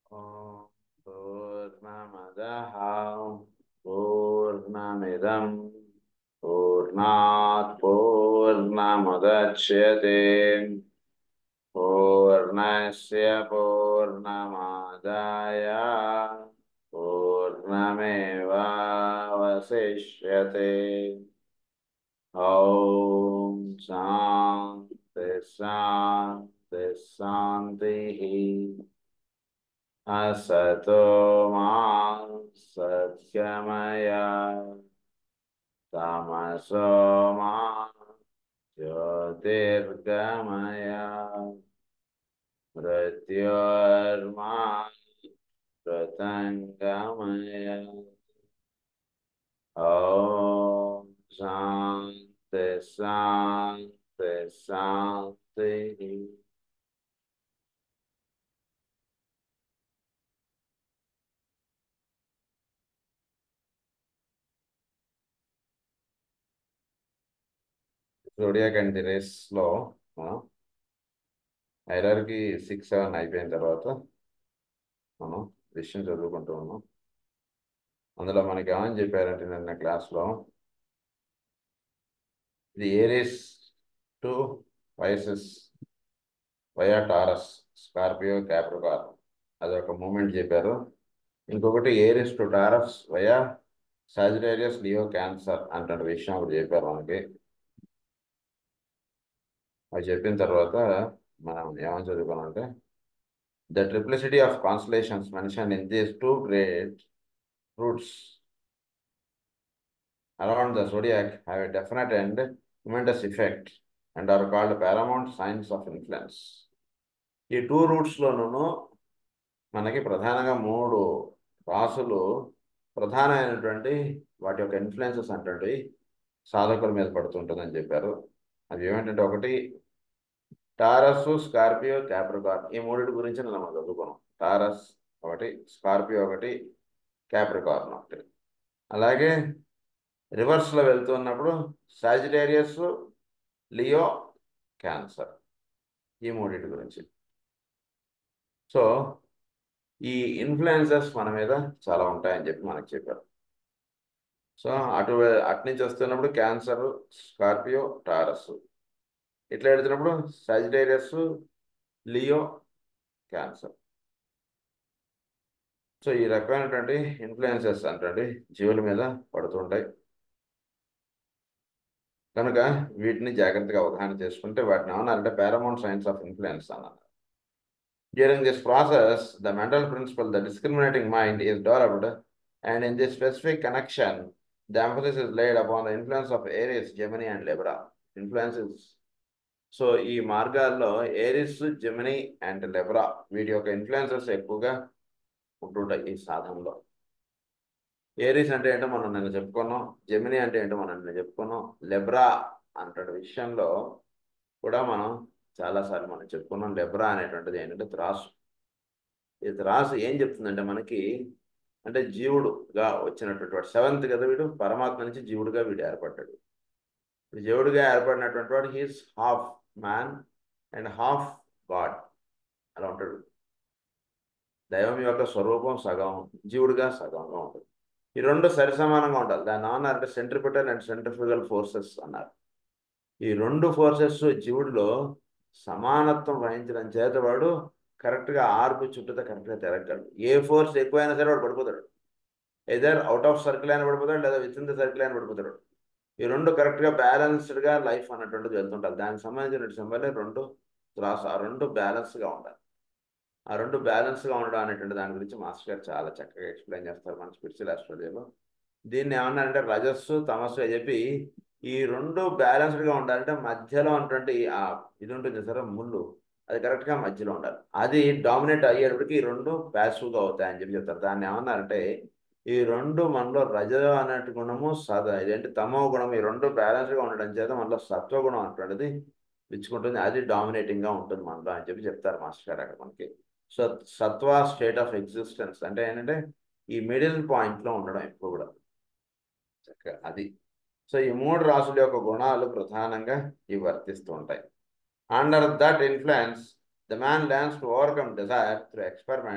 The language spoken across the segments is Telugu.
ॐ पूर्णमदः पूर्णमिदं पूर्णात् पूर्णमुदच्यते पूर्णस्य पूर्णमादाय पूर्णमेवावशिष्यते ॐ शान्ति शान्ति शान्तिः असतो मा सत्कमय तमसो मा ज्योतिर्गमय मृत्योर्मा मृतङ्गमय ॐ शान्ति शान्ति शान्तिः జోడియాక్ అండ్ ది రేస్లో మనం ఐరర్కి సిక్స్ సెవెన్ అయిపోయిన తర్వాత మనం విషయం చదువుకుంటూ ఉన్నాం అందులో మనకి ఏమని చెప్పారంటే నిన్న క్లాస్లో ఇది Aries to Pisces via Taurus Scorpio Capricorn అదొక మూమెంట్ చెప్పారు ఇంకొకటి Aries to Taurus via Sagittarius Leo Cancer అంటే విషయం ఒకటి చెప్పారు మనకి అది చెప్పిన తర్వాత మనం ఏమని చదువుకోవాలంటే the triplicity of constellations mention in these two great routes around the zodiac have a definite and tremendous effect and are called paramount signs of influence. ఈ టూ రూట్స్లోనూ మనకి ప్రధానంగా మూడు రాసులు ప్రధానమైనటువంటి వాటి యొక్క ఇన్ఫ్లుయెన్సెస్ అంటే సాధకుల మీద పడుతుంటుందని చెప్పారు అవి ఏమిటంటే ఒకటి టారస్ స్కార్పియో క్యాప్రికార్న్ ఈ మూడింటి గురించి మనం చదువుకున్నాం టారస్ ఒకటి స్కార్పియో ఒకటి క్యాప్రికార్న్ ఒకటి అలాగే రివర్స్లో వెళ్తున్నప్పుడు సాజిటేరియస్ లియో క్యాన్సర్ ఈ మూడింటి గురించి సో ఈ ఇన్ఫ్లుయెన్సెస్ మన మీద చాలా ఉంటాయని చెప్పి మనకు చెప్పారు సో అటు అటు నుంచి వస్తున్నప్పుడు క్యాన్సర్ స్కార్పియో టారస్ ఇట్లా వెళ్తున్నప్పుడు సాజిటేరియస్ లియో క్యాన్సర్ సో ఈ రకమైనటువంటి ఇన్ఫ్లుయెన్సెస్ అంటే జీవుల మీద పడుతుంటాయి కనుక వీటిని జాగ్రత్తగా అవగాహన చేసుకుంటే వాటిని ఏమన్నారంటే పారామౌంట్ సైన్స్ ఆఫ్ ఇన్ఫ్లుయెన్స్ అన్నారు during this process the mental principle the discriminating mind is developed and in this specific connection the emphasis is laid upon the influence of Aries Gemini and Libra influences so ఈ మార్గాల్లో ఏరిస్ జెమినీ అండ్ లెబ్రా వీటి యొక్క ఇన్ఫ్లుయెన్సెస్ ఎక్కువగా ఉంటుంటాయి ఈ సాధనలో ఏరీస్ అంటే ఏంటో మనం నిన్న చెప్పుకున్నాం జెమిని అంటే ఏంటో మనం నిన్న చెప్పుకున్నాం లెబ్రా అంటే విషయంలో కూడా మనం చాలాసార్లు మనం చెప్పుకున్నాం లెబ్రా అనేటువంటిది ఏంటంటే త్రాసు ఈ త్రాసు ఏం చెప్తుందంటే మనకి అంటే జీవుడుగా వచ్చినటువంటి వాడు సెవెంత్ కదా వీడు పరమాత్మ నుంచి జీవుడుగా వీడు ఏర్పడ్డాడు ఇప్పుడు జీవుడుగా ఏర్పడినటువంటి వాడు he's half man and half god అలా ఉంటాడు దైవం యొక్క స్వరూపం సగం జీవుడిగా సగంగా ఉంటుంది ఈ రెండు సరి సమానంగా ఉండాలి దాన్ని ఏమన్నారంటే సెంట్రిపిటల్ అండ్ సెంట్రిఫ్యూగల్ ఫోర్సెస్ అన్నారు ఈ రెండు ఫోర్సెస్ జీవుడిలో సమానత్వం వహించడం చేత వాడు కరెక్ట్గా ఆర్పు చుట్టూతో కరెక్ట్గా తిరగలడు ఏ ఫోర్స్ ఎక్కువైనా సరే వాడు పడిపోతాడు ఎదర్ అవుట్ ఆఫ్ సర్కిల్ అయినా పడిపోతాడు లేదా విత్ ఇన్ ద సర్కిల్ అయినా పడిపోతాడు ఈ రెండు కరెక్ట్గా బ్యాలెన్స్డ్గా లైఫ్ అన్నటువంటిది వెళ్తుంటారు దానికి సంబంధించిన సింబలే రెండు త్రాస్ ఆ రెండు బ్యాలెన్స్గా ఉండాలి ఆ రెండు బ్యాలెన్స్గా ఉండడం అనేటువంటి దాని గురించి మాస్టర్ గారు చాలా చక్కగా ఎక్స్ప్లెయిన్ చేస్తారు మన స్పిరిచువల్ ఆస్ట్రాలజీలో దీన్ని ఏమన్నారంటే రజస్సు తమస్సు అని చెప్పి ఈ రెండు బ్యాలెన్స్డ్గా ఉండాలంటే మధ్యలో ఉన్నటువంటి ఆ ఇది ఉంటుంది సరే ముళ్ళు అది కరెక్ట్గా మధ్యలో ఉండాలి అది డామినేట్ అయ్యేటప్పటికి ఈ రెండు ప్యాసివ్గా అవుతాయని చెప్పి చెప్తారు దాన్ని ఏమన్నారంటే ఈ రెండు మనలో రజ అన్నట్టు గుణము సద ఇదేంటి తమో గుణం ఈ రెండు బ్యాలెన్స్గా ఉండడం చేత మనలో సత్వగుణం అటువంటిది ఇచ్చుకుంటుంది అది డామినేటింగ్గా ఉంటుంది మనలో అని చెప్పి చెప్తారు మాస్టర్ గారు అక్కడ మనకి సో సత్వ స్టేట్ ఆఫ్ ఎగ్జిస్టెన్స్ అంటే ఏంటంటే ఈ మిడిల్ పాయింట్లో ఉండడం ఎప్పుడు కూడా చక్కగా అది సో ఈ మూడు రాసుల యొక్క గుణాలు ప్రధానంగా ఇవి వర్తిస్తూ ఉంటాయి under that influence the man learns to overcome desire through experiment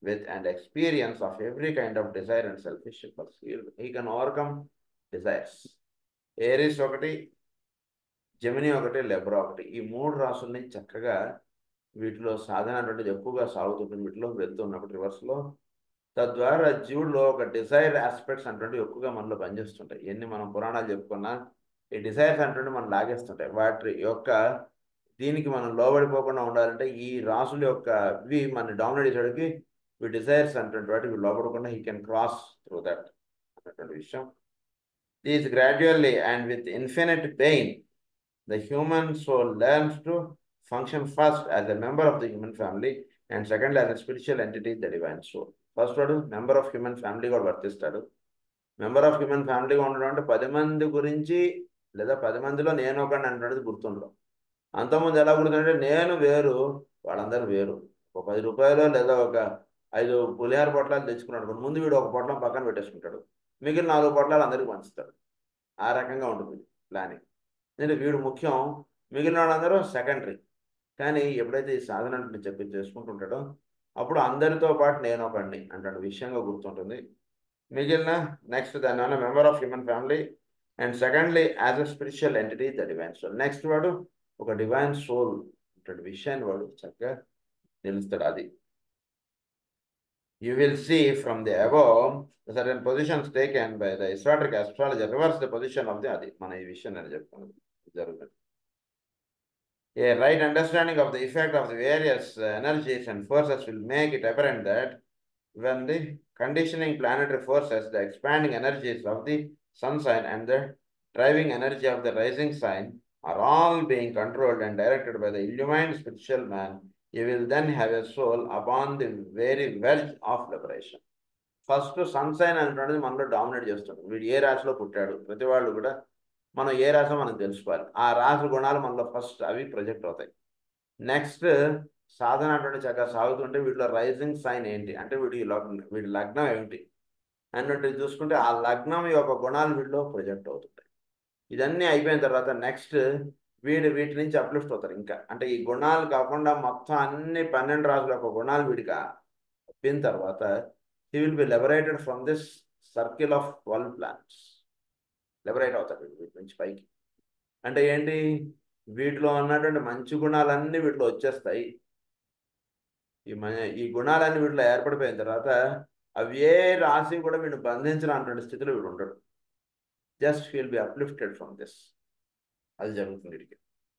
with an experience of every kind of desire and selfish impulse. He, he can overcome desires. Aries ఒకటి జమిని ఒకటి లెబ్రా ఒకటి ఈ మూడు రాసుల్ని చక్కగా వీటిలో సాధన అనేటువంటిది ఎక్కువగా సాగుతుంటుంది వీటిలో వెళ్తున్నప్పుడు రివర్స్లో తద్వారా జీవుల్లో ఒక డిజైర్ ఆస్పెక్ట్స్ అటువంటి ఎక్కువగా మనలో పనిచేస్తుంటాయి ఎన్ని మనం పురాణాలు చెప్పుకున్నా ఈ డిజైర్స్ అంటే మనం లాగేస్తుంటాయి వాటి యొక్క దీనికి మనం లోబడిపోకుండా ఉండాలంటే ఈ రాసుల యొక్క ఇవి మన డామినేట్ చేసేటికి ఈ డిజైర్స్ అటువంటి వాటికి లోపడకుండా he can cross through that అన్నటువంటి విషయం is gradually and with infinite pain the human soul learns to function first as a member of the human family and second as a spiritual entity the divine soul first వాడు మెంబర్ ఆఫ్ హ్యూమన్ ఫ్యామిలీ కూడా వర్తిస్తాడు మెంబర్ ఆఫ్ హ్యూమన్ ఫ్యామిలీగా ఉండడం అంటే పది మంది గురించి లేదా పది మందిలో నేను ఒకటి అంటున్నది గుర్తుండడం అంతకుముందు ఎలా గుర్తుంటే నేను వేరు వాళ్ళందరూ వేరు ఒక పది రూపాయలు లేదా ఒక ఐదు పులిహార పొట్లాలు తెచ్చుకున్నాడు ముందు వీడు ఒక పొట్లం పక్కన పెట్టేసుకుంటాడు మిగిలిన నాలుగు పొట్లాలు అందరికీ పంచుతాడు ఆ రకంగా ఉంటుంది ప్లానింగ్ అంటే వీడు ముఖ్యం మిగిలిన వాళ్ళందరూ సెకండరీ కానీ ఎప్పుడైతే ఈ సాధన చెప్పి చేసుకుంటుంటాడో అప్పుడు అందరితో పాటు నేను ఒకడిని అంటే విషయంగా గుర్తుంటుంది మిగిలిన నెక్స్ట్ దానివల్ల member of human family and secondly as a spiritual entity the divine soul next వాడు ఒక డివైన్ సోల్ అంటే విషయాన్ని వాడు చక్కగా నిలుస్తాడు అది you will see from the above the certain positions taken by the esoteric astrologer reverse the position of the adi మన ఈ విషయం నేను చెప్తున్నాను జరుగుతుంది A right understanding of the effect of the various uh, energies and forces will make it apparent that when the conditioning planetary forces, the expanding energies of the sun sign and the driving energy of the rising sign are all being controlled and directed by the illumined spiritual man, you will then have a soul upon the very verge of liberation. First sun sign అనేటువంటిది మనలో డామినేట్ చేస్తుంది వీడు ఏ రాశిలో పుట్టాడు ప్రతి వాళ్ళు కూడా మనం ఏ రాశి మనం తెలుసుకోవాలి ఆ రాశి గుణాలు మనలో ఫస్ట్ అవి ప్రొజెక్ట్ అవుతాయి నెక్స్ట్ సాధన అటువంటి చక్కగా సాగుతుంటే వీటిలో రైజింగ్ సైన్ ఏంటి అంటే వీడి లగ్నం వీడి లగ్నం ఏమిటి అన్నట్టు చూసుకుంటే ఆ లగ్నం యొక్క గుణాలు వీటిలో ప్రొజెక్ట్ అవుతుంటాయి ఇదన్నీ అయిపోయిన తర్వాత నెక్స్ట్ వీడు వీటి నుంచి అప్లిఫ్ట్ అవుతారు ఇంకా అంటే ఈ గుణాలు కాకుండా మొత్తం అన్ని పన్నెండు రాజుల యొక్క గుణాలు వీడికి అయిపోయిన తర్వాత he will be liberated from this circle of twelve planes liberate అవుతారు వీడు వీటి నుంచి పైకి అంటే ఏంటి వీటిలో ఉన్నటువంటి మంచి గుణాలన్నీ వీటిలో వచ్చేస్తాయి ఈ మన ఈ గుణాలన్నీ వీటిలో ఏర్పడిపోయిన తర్వాత అవి ఏ రాశి కూడా వీడిని బంధించిన స్థితిలో వీడు ఉండడు just feel be uplifted from this అది జరుగుతుంది వీడికి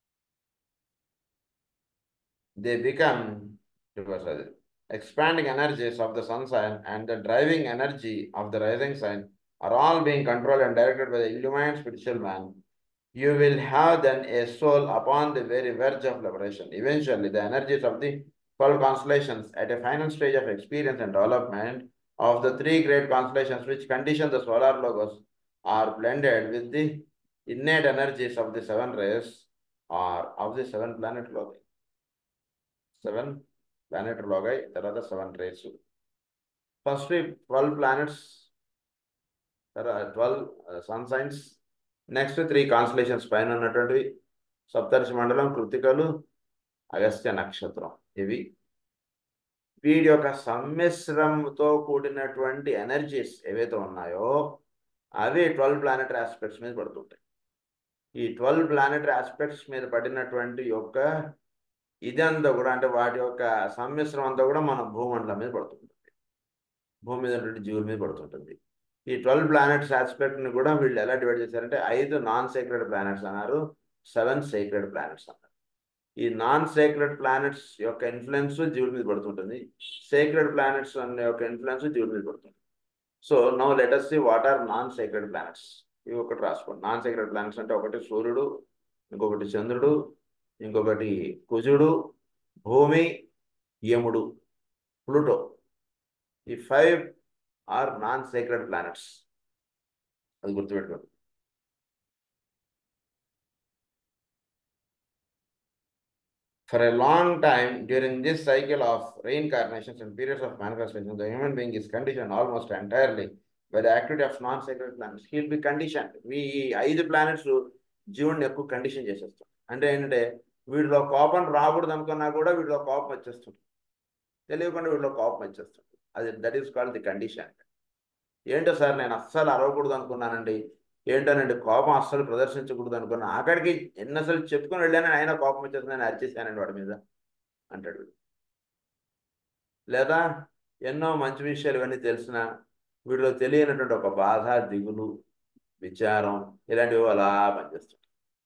they become expanding energies of the sun sign and the driving energy of the rising sign are all being controlled and directed by the illumined spiritual man. You will have then a soul upon the very verge of liberation. Eventually, the energies of the 12 constellations at a final stage of experience and development of the three great constellations which condition the solar logos are blended with the innate energies of the seven rays or of the seven planet logi. Seven planet logoi తర్వాత seven rays first twelve planets తర్వాత twelve sun signs next three constellations పైన ఉన్నటువంటివి సప్తర్షి మండలం కృతికలు అగస్త్య నక్షత్రం ఇవి వీడి యొక్క సమ్మిశ్రంతో కూడినటువంటి ఎనర్జీస్ ఏవైతే ఉన్నాయో అవి ట్వెల్వ్ ప్లానెటరీ ఆస్పెక్ట్స్ మీద పడుతుంటాయి ఈ ట్వెల్వ్ ప్లానెటరీ ఆస్పెక్ట్స్ మీద పడినటువంటి యొక్క ఇదంతా కూడా అంటే వాటి యొక్క సమ్మిశ్రం అంతా కూడా మన భూమండలం మీద పడుతుంటుంది భూమి మీద ఉన్నటువంటి జీవుల మీద పడుతుంటుంది ఈ ట్వెల్వ్ ప్లానెట్స్ ఆస్పెక్ట్ని కూడా వీళ్ళు ఎలా డివైడ్ చేశారంటే ఐదు నాన్ సీక్రెట్ ప్లానెట్స్ అన్నారు సెవెన్ సీక్రెట్ ప్లానెట్స్ అన్నారు ఈ నాన్ సీక్రెట్ ప్లానెట్స్ యొక్క ఇన్ఫ్లుయెన్స్ జీవుల మీద పడుతుంటుంది సీక్రెట్ ప్లానెట్స్ అనే యొక్క ఇన్ఫ్లుయెన్స్ జీవుల మీద పడుతుంది so now let's see what are non secret planets ఇవి ఒకటి రాసుకోండి నాన్ సీక్రెట్ ప్లానెట్స్ అంటే ఒకటి సూర్యుడు ఇంకొకటి చంద్రుడు ఇంకొకటి కుజుడు భూమి యముడు ప్లూటో ఈ five are non secret planets అది గుర్తుపెట్టుకోండి For a long time during this cycle of reincarnations and periods of manifestation, the human being is conditioned almost entirely by the activity of non-sacred planets. He will be conditioned. We ఐదు ప్లానెట్స్ జీవుడిని ఎక్కువ కండిషన్ చేసేస్తాం అంటే ఏంటంటే వీడిలో కోపం రాకూడదు అనుకున్నా కూడా వీడిలో కోపం వచ్చేస్తుంది తెలియకుండా వీళ్ళు కోపం వచ్చేస్తుంది అది that is called the condition ఏంటో సార్ నేను అస్సలు అరవకూడదు అనుకున్నానండి ఏంటోనండి కోపం అస్సలు ప్రదర్శించకూడదు అనుకున్నాను అక్కడికి ఎన్నసలు చెప్పుకొని వెళ్ళాను ఆయన కోపం వచ్చేసి నేను అరిచేసానండి వాడి మీద అంటాడు వీడు. లేదా ఎన్నో మంచి విషయాలు ఇవన్నీ తెలిసిన వీడిలో తెలియనటువంటి ఒక బాధ దిగులు విచారం ఇలాంటివి అలా పనిచేస్తాయి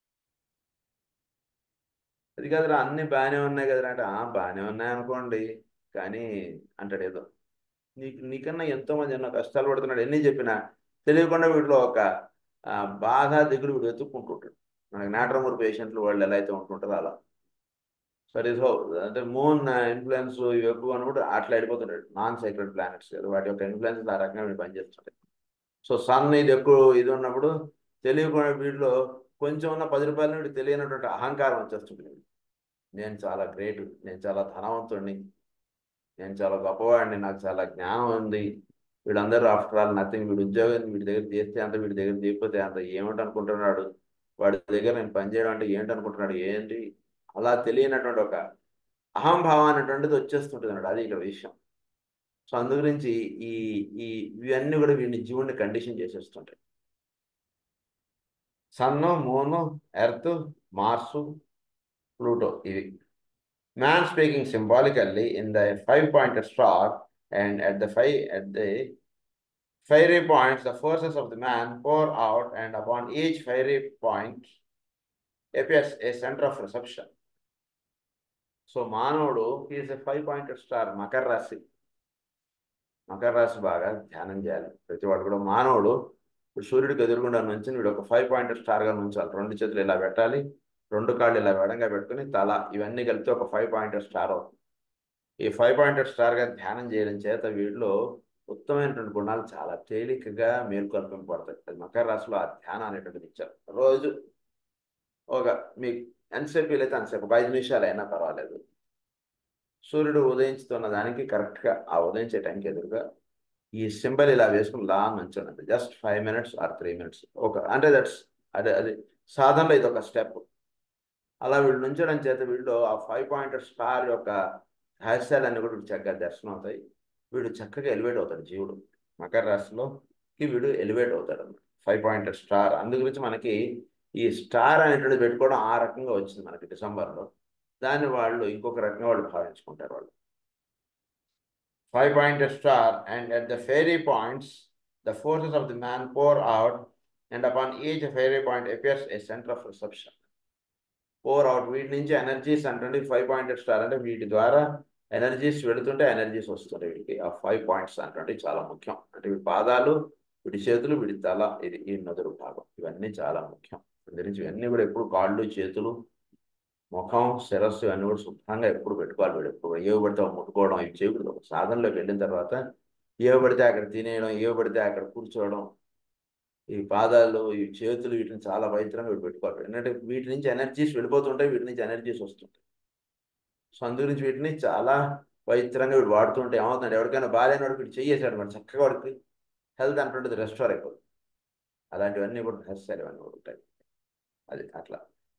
అది కదరా అన్ని బాగానే ఉన్నాయి కదరా అంటే "ఆ, బాగానే ఉన్నాయి అనుకోండి కానీ అంటాడు ఏదో నీకు నీకన్నా ఎంతో మంది ఎన్నో కష్టాలు పడుతున్నాడు ఎన్ని చెప్పినా తెలియకుండా వీటిలో ఒక ఆ, బాధ దిగులు వీడు వెతుక్కుంటుంటాడు మనకి నాట్రమూర్ పేషెంట్లు వాళ్ళు ఎలా అయితే ఉంటుంటారో అలా సరే సో అంటే మూన్ ఇన్ఫ్లుయెన్స్ ఇవి ఎక్కువ అనుకుంటే అట్లా వెళ్ళిపోతుంటాడు నాన్ సైక్రెడ్ ప్లానెట్స్ కదా వాటి యొక్క ఇన్ఫ్లుయెన్స్ ఆ రకంగా వీడు పనిచేస్తుంటాయి సో సన్ ఇది ఎక్కువ ఇది ఉన్నప్పుడు తెలియకుండా వీటిలో కొంచెం ఉన్న పది రూపాయల నుండి తెలియనటువంటి అహంకారం వచ్చేస్తుంది వీడికి. నేను చాలా గ్రేట్ నేను చాలా ధనవంతుడిని నేను చాలా గొప్పవాడిని నాకు చాలా జ్ఞానం ఉంది వీళ్ళందరూ ఆఫ్టర్ ఆల్ నథింగ్ వీడి ఉద్యోగం వీడి దగ్గర చేస్తే అంత వీడి దగ్గర చేయకపోతే అంత ఏమిటి అనుకుంటున్నాడు వాడి దగ్గర నేను పనిచేయడం అంటే ఏంటి అనుకుంటున్నాడు ఏంటి అలా తెలియనటువంటి ఒక అహంభావం అనేటువంటిది వచ్చేస్తుంటుంది అన్నాడు అది ఇక్కడ విషయం సో అందు గురించి ఈ ఈ ఇవన్నీ కూడా వీడిని జీవుడిని కండిషన్ చేసేస్తుంటాయి sun moon earth Mars Pluto ఇవి man speaking symbolically in the five pointed star and at the five at the fiery points the forces of the man pour out and upon each fiery point appears a center of reception so మానవుడు is a five pointed star మకర రాశి మకర రాశి బాగా ధ్యానం చేయాలి ప్రతి వాడు కూడా మానవుడు ఇప్పుడు సూర్యుడికి ఎదురుగుండా నుంచి వీడు ఒక ఫైవ్ పాయింటెడ్ స్టార్గా ఉంచాలి రెండు చేతులు ఇలా పెట్టాలి రెండు కాళ్ళు ఇలా వెడంగా పెట్టుకుని తల ఇవన్నీ కలిపితే ఒక ఫైవ్ పాయింటెడ్ స్టార్ అవుతుంది ఈ ఫైవ్ పాయింటెడ్ స్టార్గా ధ్యానం చేయడం చేత వీటిలో ఉత్తమైనటువంటి గుణాలు చాలా తేలికగా మేల్కొల్పింపబడతాయి అది మకర రాశిలో ఆ ధ్యానం అనేటువంటిది ఇచ్చారు రోజు ఒక మీకు ఎంతసేపు వీలైతే అంతసేపు ఒక ఐదు నిమిషాలు అయినా పర్వాలేదు సూర్యుడు ఉదయించుతున్న దానికి కరెక్ట్గా ఆ ఉదయించే టైంకి ఎదురుగా ఈ సింబల్ ఇలా వేసుకుని లా నుంచోండి just five minutes or three minutes ఒక అంటే దట్స్ అదే అది సాధనలో ఇది ఒక స్టెప్ అలా వీళ్ళు నుంచడం చేత వీళ్ళు ఆ ఫైవ్ పాయింటెడ్ స్టార్ యొక్క రహస్యాలన్నీ కూడా వీడు చక్కగా దర్శనం అవుతాయి వీడు చక్కగా ఎలివేట్ అవుతాడు జీవుడు మకర రాశిలోకి వీడు ఎలివేట్ అవుతాడు అన్నమాట ఫైవ్ పాయింటెడ్ స్టార్ అందు గురించి మనకి ఈ స్టార్ అనేటువంటిది పెట్టుకోవడం ఆ రకంగా వచ్చింది మనకి డిసెంబర్లో దాన్ని వాళ్ళు ఇంకొక రకంగా వాళ్ళు భావించుకుంటారు వాళ్ళు five pointed star and at the fiery points the forces of the man pour out and upon each fiery point appears a center of reception pour out వీటి నుంచి ఎనర్జీస్ అంటే ఫైవ్ పాయింటెడ్ స్టార్ అంటే వీటి ద్వారా ఎనర్జీస్ వెళుతుంటే ఎనర్జీస్ వస్తుంటాయి వీటికి ఆ ఫైవ్ పాయింట్స్ అంటే చాలా ముఖ్యం అంటే వీటి పాదాలు వీటి చేతులు వీటి తల ఇది ఈ నదురు భాగం ఇవన్నీ చాలా ముఖ్యం గురించి ఇవన్నీ కూడా ఎప్పుడు కాళ్ళు చేతులు ముఖం శిరస్సు ఇవన్నీ కూడా శుభ్రంగా ఎప్పుడు పెట్టుకోవాలి వీడు ఎప్పుడు ఏవి పడితే అవి ముట్టుకోవడం ఇవి చేయకూడదు ఒక సాధనలోకి వెళ్ళిన తర్వాత ఏవి పడితే అక్కడ తినేయడం ఏవి పడితే అక్కడ కూర్చోవడం ఈ పాదాలు ఈ చేతులు వీటిని చాలా పవిత్రంగా వీడు పెట్టుకోవాలి ఎందుకంటే వీటి నుంచి ఎనర్జీస్ వెళ్ళిపోతుంటాయి వీటి నుంచి ఎనర్జీస్ వస్తుంటాయి సో అందు గురించి వీటిని చాలా పవిత్రంగా వీడు వాడుతుంటే ఏమవుతుంది ఎవరికైనా బాగాలేని వాడికి వీడు చెయ్యేసాడు మరి చక్కగా వాడికి హెల్త్ అంటుంటుంది రెస్టోర్ అయిపోతుంది అలాంటివన్నీ కూడా రహస్యాలు ఇవన్నీ కూడా ఉంటాయి అది అట్లా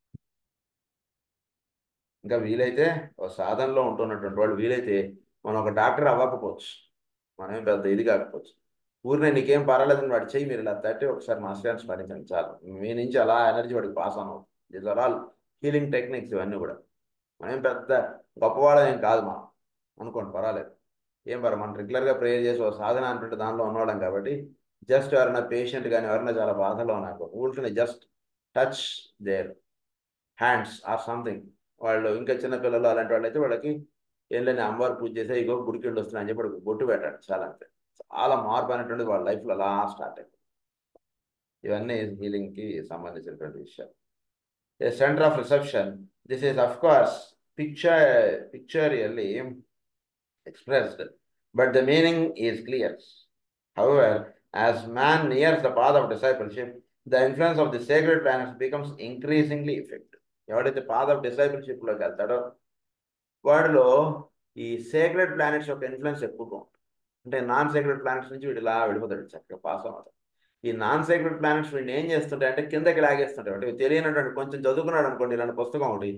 ఇంకా వీలైతే ఒక సాధనలో ఉంటున్నటువంటి వాళ్ళు వీలైతే మనం ఒక డాక్టర్ అవ్వకపోవచ్చు మనమేం పెద్ద ఇది కాకపోవచ్చు ఊరినే నీకేం పర్వాలేదని వాడు చెయ్యి మీరు ఇలా తట్టి ఒకసారి మాస్టర్ గారిని స్మరించండి చాలు మీ నుంచి అలా ఎనర్జీ వాడికి పాస్ ఆన్ అవుతుంది these are all healing techniques ఇవన్నీ కూడా మనం పెద్ద గొప్పవాళ్ళం ఏం కాదు మనం అనుకోండి పర్వాలేదు ఏం పర్వ మనం రెగ్యులర్గా ప్రేయర్ చేసి ఒక సాధన అంటుంటే దానిలో ఉన్నవాళ్ళం కాబట్టి జస్ట్ ఎవరైనా పేషెంట్ కానీ ఎవరైనా చాలా బాధలో ఉన్నారు ఊరికనే just touch their hands or something వాళ్ళు ఇంకా చిన్న పిల్లలు అలాంటి వాళ్ళు అయితే వాళ్ళకి ఏం లేని అమ్మవారు పూజ చేస్తే ఇగో గుడికి వెళ్ళి వస్తున్నాయని చెప్పి వాడికి బొట్టు పెట్టాడు చాలా అంతే చాలా మార్పు అనేటువంటిది వాళ్ళ లైఫ్లో అలా స్టార్ట్ అయింది ఇవన్నీ హీలింగ్కి సంబంధించినటువంటి విషయాలు a center of reception this is of course picture pictorially expressed, but the meaning is clear. However, as man nears the path of discipleship, the influence of the sacred planets becomes increasingly effective. ఎవడైతే పాత్ ఆఫ్ డిసైబుల్షిప్లోకి వెళ్తాడో వాడిలో ఈ సేక్రెడ్ ప్లానెట్స్ యొక్క ఇన్ఫ్లుయెన్స్ ఎక్కువగా ఉంటుంది అంటే నాన్ సేక్రెడ్ ప్లానెట్స్ నుంచి వీడు ఇలా వెళ్ళిపోతాడు చక్కగా పాస్ అవుతాడు ఈ నాన్ సేక్రెడ్ ప్లానెట్స్ వీడిని ఏం చేస్తుంటాయి అంటే కిందకి లాగేస్తుంటాయి అంటే తెలియనటువంటి కొంచెం చదువుకున్నాడు అనుకోండి ఇలాంటి పుస్తకం ఒకటి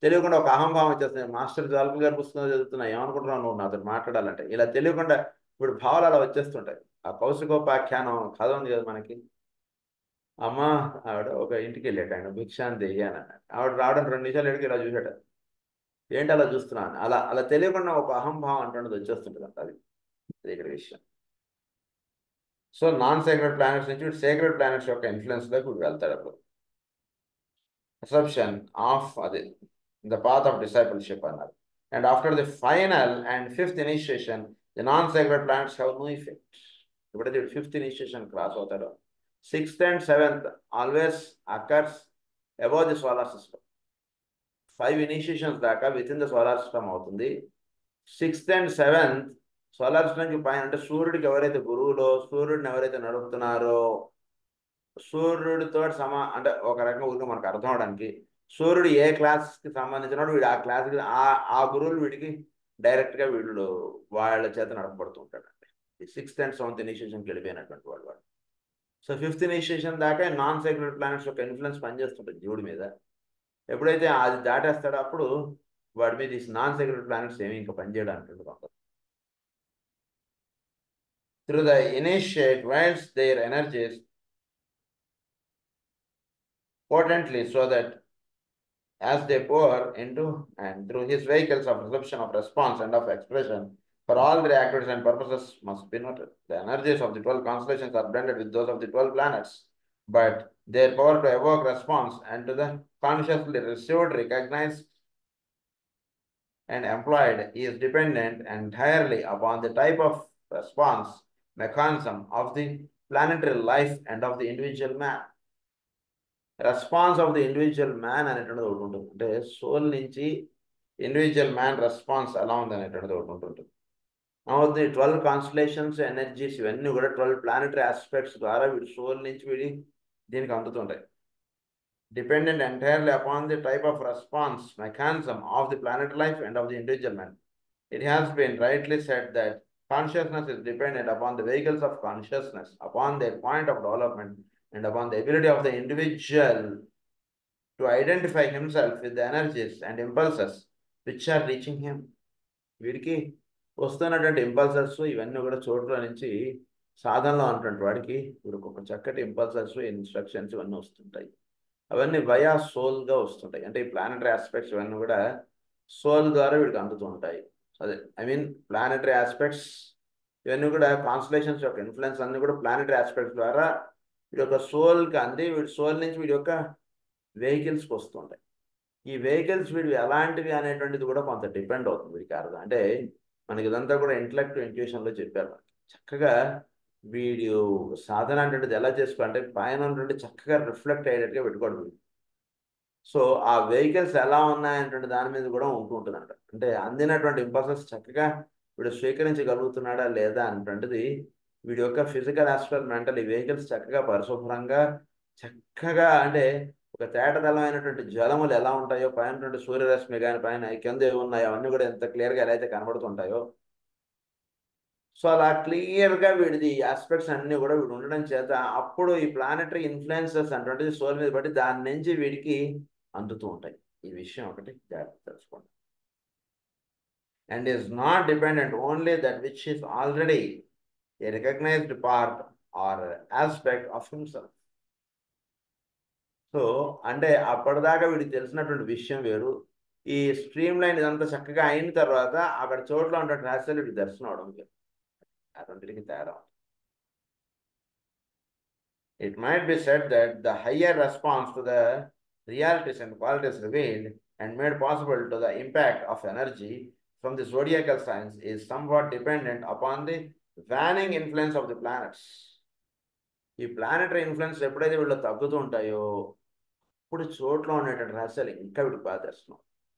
తెలియకుండా ఒక అహంభావం వచ్చేస్తుంది మాస్టర్ జాల్పు గారి పుస్తకం చదువుతున్నా ఏమనుకుంటున్నావు నువ్వు నాతో మాట్లాడాలంటే ఇలా తెలియకుండా ఇప్పుడు భావాలు అలా వచ్చేస్తుంటాయి ఆ కౌశికోపాఖ్యానం కథ ఉంది కదా మనకి అమ్మ ఆవిడ ఒక ఇంటికి వెళ్ళాడు ఆయన భిక్షాంతి అని అన్నాడు ఆవిడ రావడం రెండు నిమిషాలు ఎడికి ఇలా చూశాడు ఏంటి అలా చూస్తున్నాను అలా అలా తెలియకుండా ఒక అహంభావం అంటున్నది వచ్చేస్తుంటుంది అంట అది అది ఇక్కడ విషయం సో నాన్ సేక్రెడ్ ప్లానెట్స్ నుంచి వీడు సేక్రెడ్ ప్లానెట్స్ యొక్క ఇన్ఫ్లుయెన్స్ లోకి వీడు వెళ్తాడు అప్పుడు అసెప్షన్ ఆఫ్ అది ద పాత్ ఆఫ్ డిసైపుల్షిప్ అన్నారు and after the final and fifth initiation the non sacred planets have no effect ఎప్పుడైతే ఫిఫ్త్ ఇనిషియేషన్ క్రాస్ అవుతాడో sixth and seventh always occurs above the solar system five initiations దాకా with in the solar system అవుతుంది సిక్స్త్ అండ్ సెవెంత్ సోలార్ సిస్టమ్కి పైన అంటే సూర్యుడికి ఎవరైతే గురువులో సూర్యుడిని ఎవరైతే నడుపుతున్నారో సూర్యుడితో సమా అంటే ఒక రకంగా ఊరికే మనకు అర్థం అవడానికి సూర్యుడు ఏ క్లాస్కి సంబంధించినప్పుడు వీడు ఆ క్లాస్కి ఆ ఆ గురువులు వీడికి డైరెక్ట్గా వీళ్ళు వాళ్ళ చేత నడపబడుతూ ఉంటాడండి సిక్స్త్ అండ్ సెవెంత్ ఇనిషియేషన్కి వెళ్ళిపోయినటువంటి వాడు వాడు సో ఫిఫ్త్ ఇనిషియేషన్ దాకా నాన్ సైక్రెడ్ ప్లానెట్స్ యొక్క ఇన్ఫ్లుయెన్స్ పనిచేస్తుంటుంది జీవుడి మీద ఎప్పుడైతే అది దాటేస్తాడో అప్పుడు వాడి మీద ఈ నాన్ సైక్రెడ్ ప్లానెట్స్ ఏమి ఇంకా పనిచేయడానికి ఉండదు through the initiate wields their energies potently so that as they pour into and through his vehicles of reception of response and of expression for all their activities and purposes must be noted. The energies of the 12 constellations are blended with those of the 12 planets, but their power to evoke response and to the consciously received, recognized, and employed is dependent entirely upon the type of response mechanism of the planetary life and of the individual man. Response of the individual man అనేటువంటిది ఒకటి ఉంటుంది అంటే సోల్ నుంచి ఇండివిజువల్ మ్యాన్ రెస్పాన్స్ ఎలా ఉంది అనేటువంటిది ఒకటి ఉంటుంటుంది అవుతుంది ట్వెల్వ్ కాన్స్టలేషన్స్ ఎనర్జీస్ ఇవన్నీ కూడా ట్వెల్వ్ ప్లానటరీ ఆస్పెక్ట్స్ ద్వారా వీడి సోల్ నుంచి వీడి దీనికి అందుతుంటాయి dependent entirely upon the type of response mechanism of the planet life and of the individual man it has been rightly set that consciousness is dependent upon the vehicles of consciousness upon the point of development and upon the ability of the individual to identify himself with the energies and impulses which are reaching him. వీడికి వస్తున్నటువంటి ఇంపల్సర్స్ ఇవన్నీ కూడా చోట్ల నుంచి సాధనలో ఉన్నటువంటి వాడికి వీడికి ఒక చక్కటి ఇంపల్సర్స్ ఇన్స్ట్రక్షన్స్ ఇవన్నీ వస్తుంటాయి అవన్నీ వయా సోల్గా వస్తుంటాయి అంటే ఈ ప్లానటరీ ఆస్పెక్ట్స్ ఇవన్నీ కూడా సోల్ ద్వారా వీడికి అందుతూ ఉంటాయి అదే ఐ మీన్ ప్లానటరీ ఆస్పెక్ట్స్ ఇవన్నీ కూడా కాన్స్టలేషన్స్ యొక్క ఇన్ఫ్లుయెన్స్ అన్ని కూడా ప్లానటరీ ఆస్పెక్ట్స్ ద్వారా వీడి యొక్క సోల్కి అంది వీడి సోల్ నుంచి వీడి యొక్క వెహికల్స్కి వస్తుంటాయి ఈ వెహికల్స్ వీడు ఎలాంటివి అనేటువంటిది కూడా కొంత డిపెండ్ అవుతుంది వీడికి అర్థం అంటే మనకి ఇదంతా కూడా ఇంటలెక్ట్ ఇంట్యూషన్లో చెప్పారు చక్కగా వీడియో సాధన అంటే ఎలా చేసుకోవాలంటే పైన ఉన్నటువంటి చక్కగా రిఫ్లెక్ట్ అయ్యేటట్టుగా పెట్టుకోండి వీడు సో ఆ వెహికల్స్ ఎలా ఉన్నాయనేటువంటి దాని మీద కూడా ఉంటూ ఉంటుందంట అంటే అందినటువంటి ఇంపల్సెస్ చక్కగా వీడు స్వీకరించగలుగుతున్నాడా లేదా అనేటువంటిది వీడి యొక్క ఫిజికల్ ఆస్పెక్ట్ మెంటల్ ఈ వెహికల్స్ చక్కగా పరిశుభ్రంగా చక్కగా అంటే ఒక తేటతలమైనటువంటి జలములు ఎలా ఉంటాయో పైన సూర్యరశ్మి కానీ పైన కింద ఏమి ఉన్నాయో అవన్నీ కూడా ఎంత క్లియర్గా ఎలా అయితే కనబడుతుంటాయో సో అలా క్లియర్గా వీడిది ఆస్పెక్ట్స్ అన్నీ కూడా వీడు ఉండడం చేత అప్పుడు ఈ ప్లానటరీ ఇన్ఫ్లుయెన్సెస్ అటువంటిది సోల్ మీద బట్టి దాని నుంచి వీడికి అందుతూ ఉంటాయి ఈ విషయం ఒకటి జాగ్రత్త తెలుసుకోండి and is not dependent only that which is already a recognized part or aspect of himself. సో అంటే అప్పటిదాకా వీడికి తెలిసినటువంటి విషయం వేరు ఈ స్ట్రీమ్ లైన్ ఇదంతా చక్కగా అయిన తర్వాత అక్కడ చోట్ల ఉన్నటువంటి రహస్యాలు వీడికి దర్శనం అవడం వేరు అటువంటికి తేడా it might be set that the higher response to the realities and qualities revealed and made possible to the impact of energy from the zodiacal signs is somewhat dependent upon the waning influence of the planets ఈ ప్లానెటరీ ఇన్ఫ్లుయెన్స్ ఎప్పుడైతే వీళ్ళు తగ్గుతూ ఉంటాయో అప్పుడు చోట్ల ఉండేటువంటి రహస్యాలు ఇంకా వీడికి బాగా దర్శనం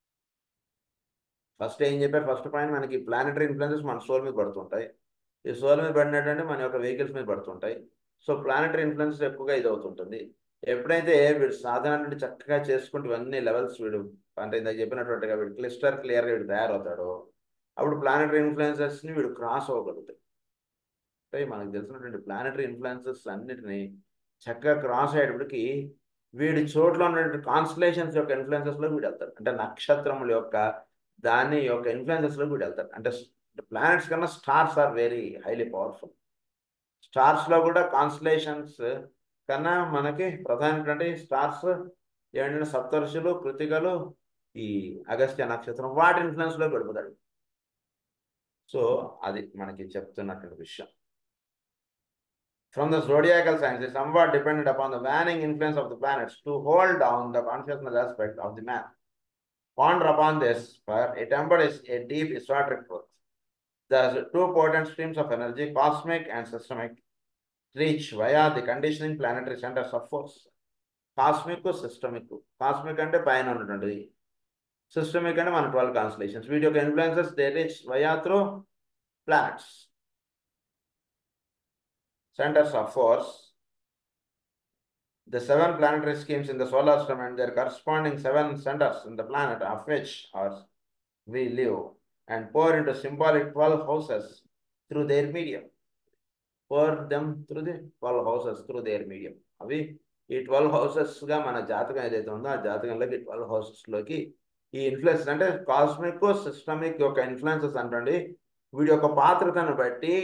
ఫస్ట్ ఏం చెప్పారు ఫస్ట్ పాయింట్ మనకి ప్లానెటరీ ఇన్ఫ్లుయెన్సెస్ మన సోల్ మీద పడుతుంటాయి ఈ సోల్ మీద పడినటువంటి మన యొక్క వెహికల్స్ మీద పడుతుంటాయి సో ప్లానెటరీ ఇన్ఫ్లుయెన్స్ ఎక్కువగా ఇది అవుతుంటుంది ఎప్పుడైతే వీడు సాధన నుండి చక్కగా చేసుకుంటూ ఇవన్నీ లెవెల్స్ వీడు అంటే ఇందాక చెప్పినట్టుగా వీడు క్లిస్టర్ క్లియర్గా వీడు తయారవుతాడు అప్పుడు ప్లానెటరీ ఇన్ఫ్లుయెన్సెస్ని వీడు క్రాస్ అవ్వగలుగుతాయి అంటే మనకు తెలిసినటువంటి ప్లానెటరీ ఇన్ఫ్లుయెన్సెస్ అన్నిటిని చక్కగా క్రాస్ అయ్యేటప్పటికి వీడి చోట్ల ఉన్నటువంటి కాన్స్టలేషన్స్ యొక్క ఇన్ఫ్లుయెన్సెస్లో వీడు వెళ్తాడు అంటే నక్షత్రముల యొక్క దాని యొక్క ఇన్ఫ్లుయెన్సెస్లో వీడు వెళ్తాడు అంటే ప్లానెట్స్ కన్నా stars are very highly powerful స్టార్స్లో కూడా కాన్స్టలేషన్స్ కన్నా మనకి ప్రధానమైనటువంటి స్టార్స్ ఏంటంటే సప్తర్షులు కృతికలు ఈ అగస్త్య నక్షత్రం వాటి ఇన్ఫ్లుయెన్స్లో గడుపుతాడు సో అది మనకి చెప్తున్నటువంటి విషయం From the zodiacal signs is somewhat dependent upon the waning influence of the planets to hold down the consciousness aspect of the man. Ponder upon this, for it embodies a deep esoteric truth. The two potent streams of energy, cosmic and systemic, reach via the conditioning planetary centers of force. Cosmic systemic cosmic అంటే పైన ఉన్నటువంటిది సిస్టమిక్ అంటే మన ట్వెల్వ్ కాన్స్టలేషన్స్ వీటి యొక్క influences they reach via through planets centers of force, the seven planetary schemes in the solar system and their corresponding seven centers in the planet of which are we live and pour into symbolic 12 houses through their medium. Pour them through the 12 houses through their medium. అవి ఈ ట్వెల్వ్ హౌసెస్గా మన జాతకం ఏదైతే ఉందో ఆ జాతకంలోకి ట్వెల్వ్ హౌసెస్లోకి ఈ ఇన్ఫ్లుయెన్స్ అంటే కాస్మిక్ సిస్టమిక్ యొక్క ఇన్ఫ్లుయెన్సెస్ అంటే వీడి యొక్క పాత్రతను బట్టి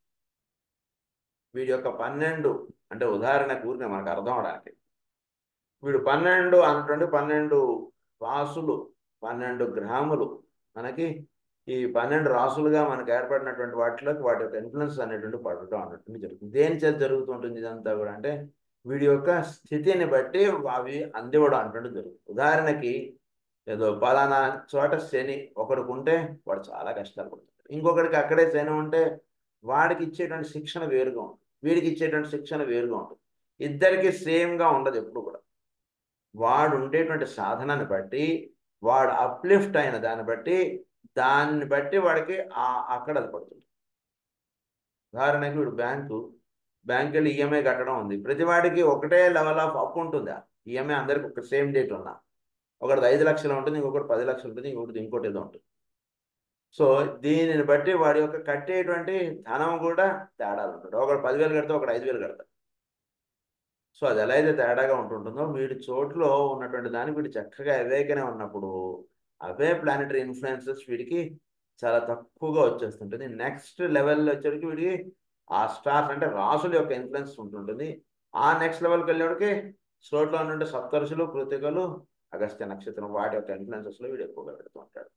వీడి యొక్క పన్నెండు అంటే ఉదాహరణకు ఊరికే మనకు అర్థం అవడానికి వీడు పన్నెండు అన్నటువంటి పన్నెండు రాసులు పన్నెండు గ్రాములు మనకి ఈ పన్నెండు రాసులుగా మనకు ఏర్పడినటువంటి వాటిలోకి వాటి యొక్క ఇన్ఫ్లుయెన్స్ అనేటువంటి పడటం అన్నటువంటి జరుగుతుంది దేని చేత జరుగుతుంటుంది ఇదంతా కూడా అంటే వీడి యొక్క స్థితిని బట్టి అవి అందివ్వడం అన్నటువంటి జరుగుతుంది ఉదాహరణకి ఏదో పలానా చోట శని ఒకడికి ఉంటే వాడు చాలా కష్టాలు పడుతుంది ఇంకొకడికి అక్కడే శని ఉంటే వాడికి ఇచ్చేటువంటి శిక్షణ వేరుగా ఉంటుంది వీడికి ఇచ్చేటువంటి శిక్షణ వేరుగా ఉంటుంది ఇద్దరికి సేమ్గా ఉండదు ఎప్పుడు కూడా వాడు ఉండేటువంటి సాధనని బట్టి వాడు అప్లిఫ్ట్ అయిన దాన్ని బట్టి దాన్ని బట్టి వాడికి అక్కడ అది పడుతుంది ఉదాహరణకి వీడు బ్యాంకు బ్యాంక్ వెళ్ళి ఈఎంఐ కట్టడం ఉంది ప్రతి వాడికి ఒకటే లెవెల్ ఆఫ్ అప్ ఉంటుందా ఈఎంఐ అందరికి ఒక సేమ్ డేట్ ఉన్నా ఒకటి ఐదు లక్షలు ఉంటుంది ఇంకొకటి పది లక్షలు ఉంటుంది ఇంకొకటి ఇంకోటి ఏదో ఉంటుంది సో దీనిని బట్టి వాడి యొక్క కట్టేటువంటి ధనం కూడా తేడాలు ఉంటుంది ఒకడు పదివేలు కడితే ఒకడు ఐదు వేలు కడతాడు సో అది ఎలా అయితే తేడాగా ఉంటుంటుందో వీడి చోట్లో ఉన్నటువంటి దాన్ని వీడు చక్కగా అవేకనే ఉన్నప్పుడు అవే ప్లానెటరీ ఇన్ఫ్లుయెన్సెస్ వీడికి చాలా తక్కువగా వచ్చేస్తుంటుంది నెక్స్ట్ లెవెల్లో వచ్చేటికి వీడికి ఆ స్టార్స్ అంటే రాసుల యొక్క ఇన్ఫ్లుయెన్స్ ఉంటుంటుంది ఆ నెక్స్ట్ లెవెల్కి వెళ్ళేవాడికి స్లోట్లో ఉన్నటువంటి సప్తరుషులు కృతికలు అగస్త్య నక్షత్రం వాటి యొక్క ఇన్ఫ్లుయెన్సెస్లో వీడు ఎక్కువగా పెడుతూ ఉంటాడు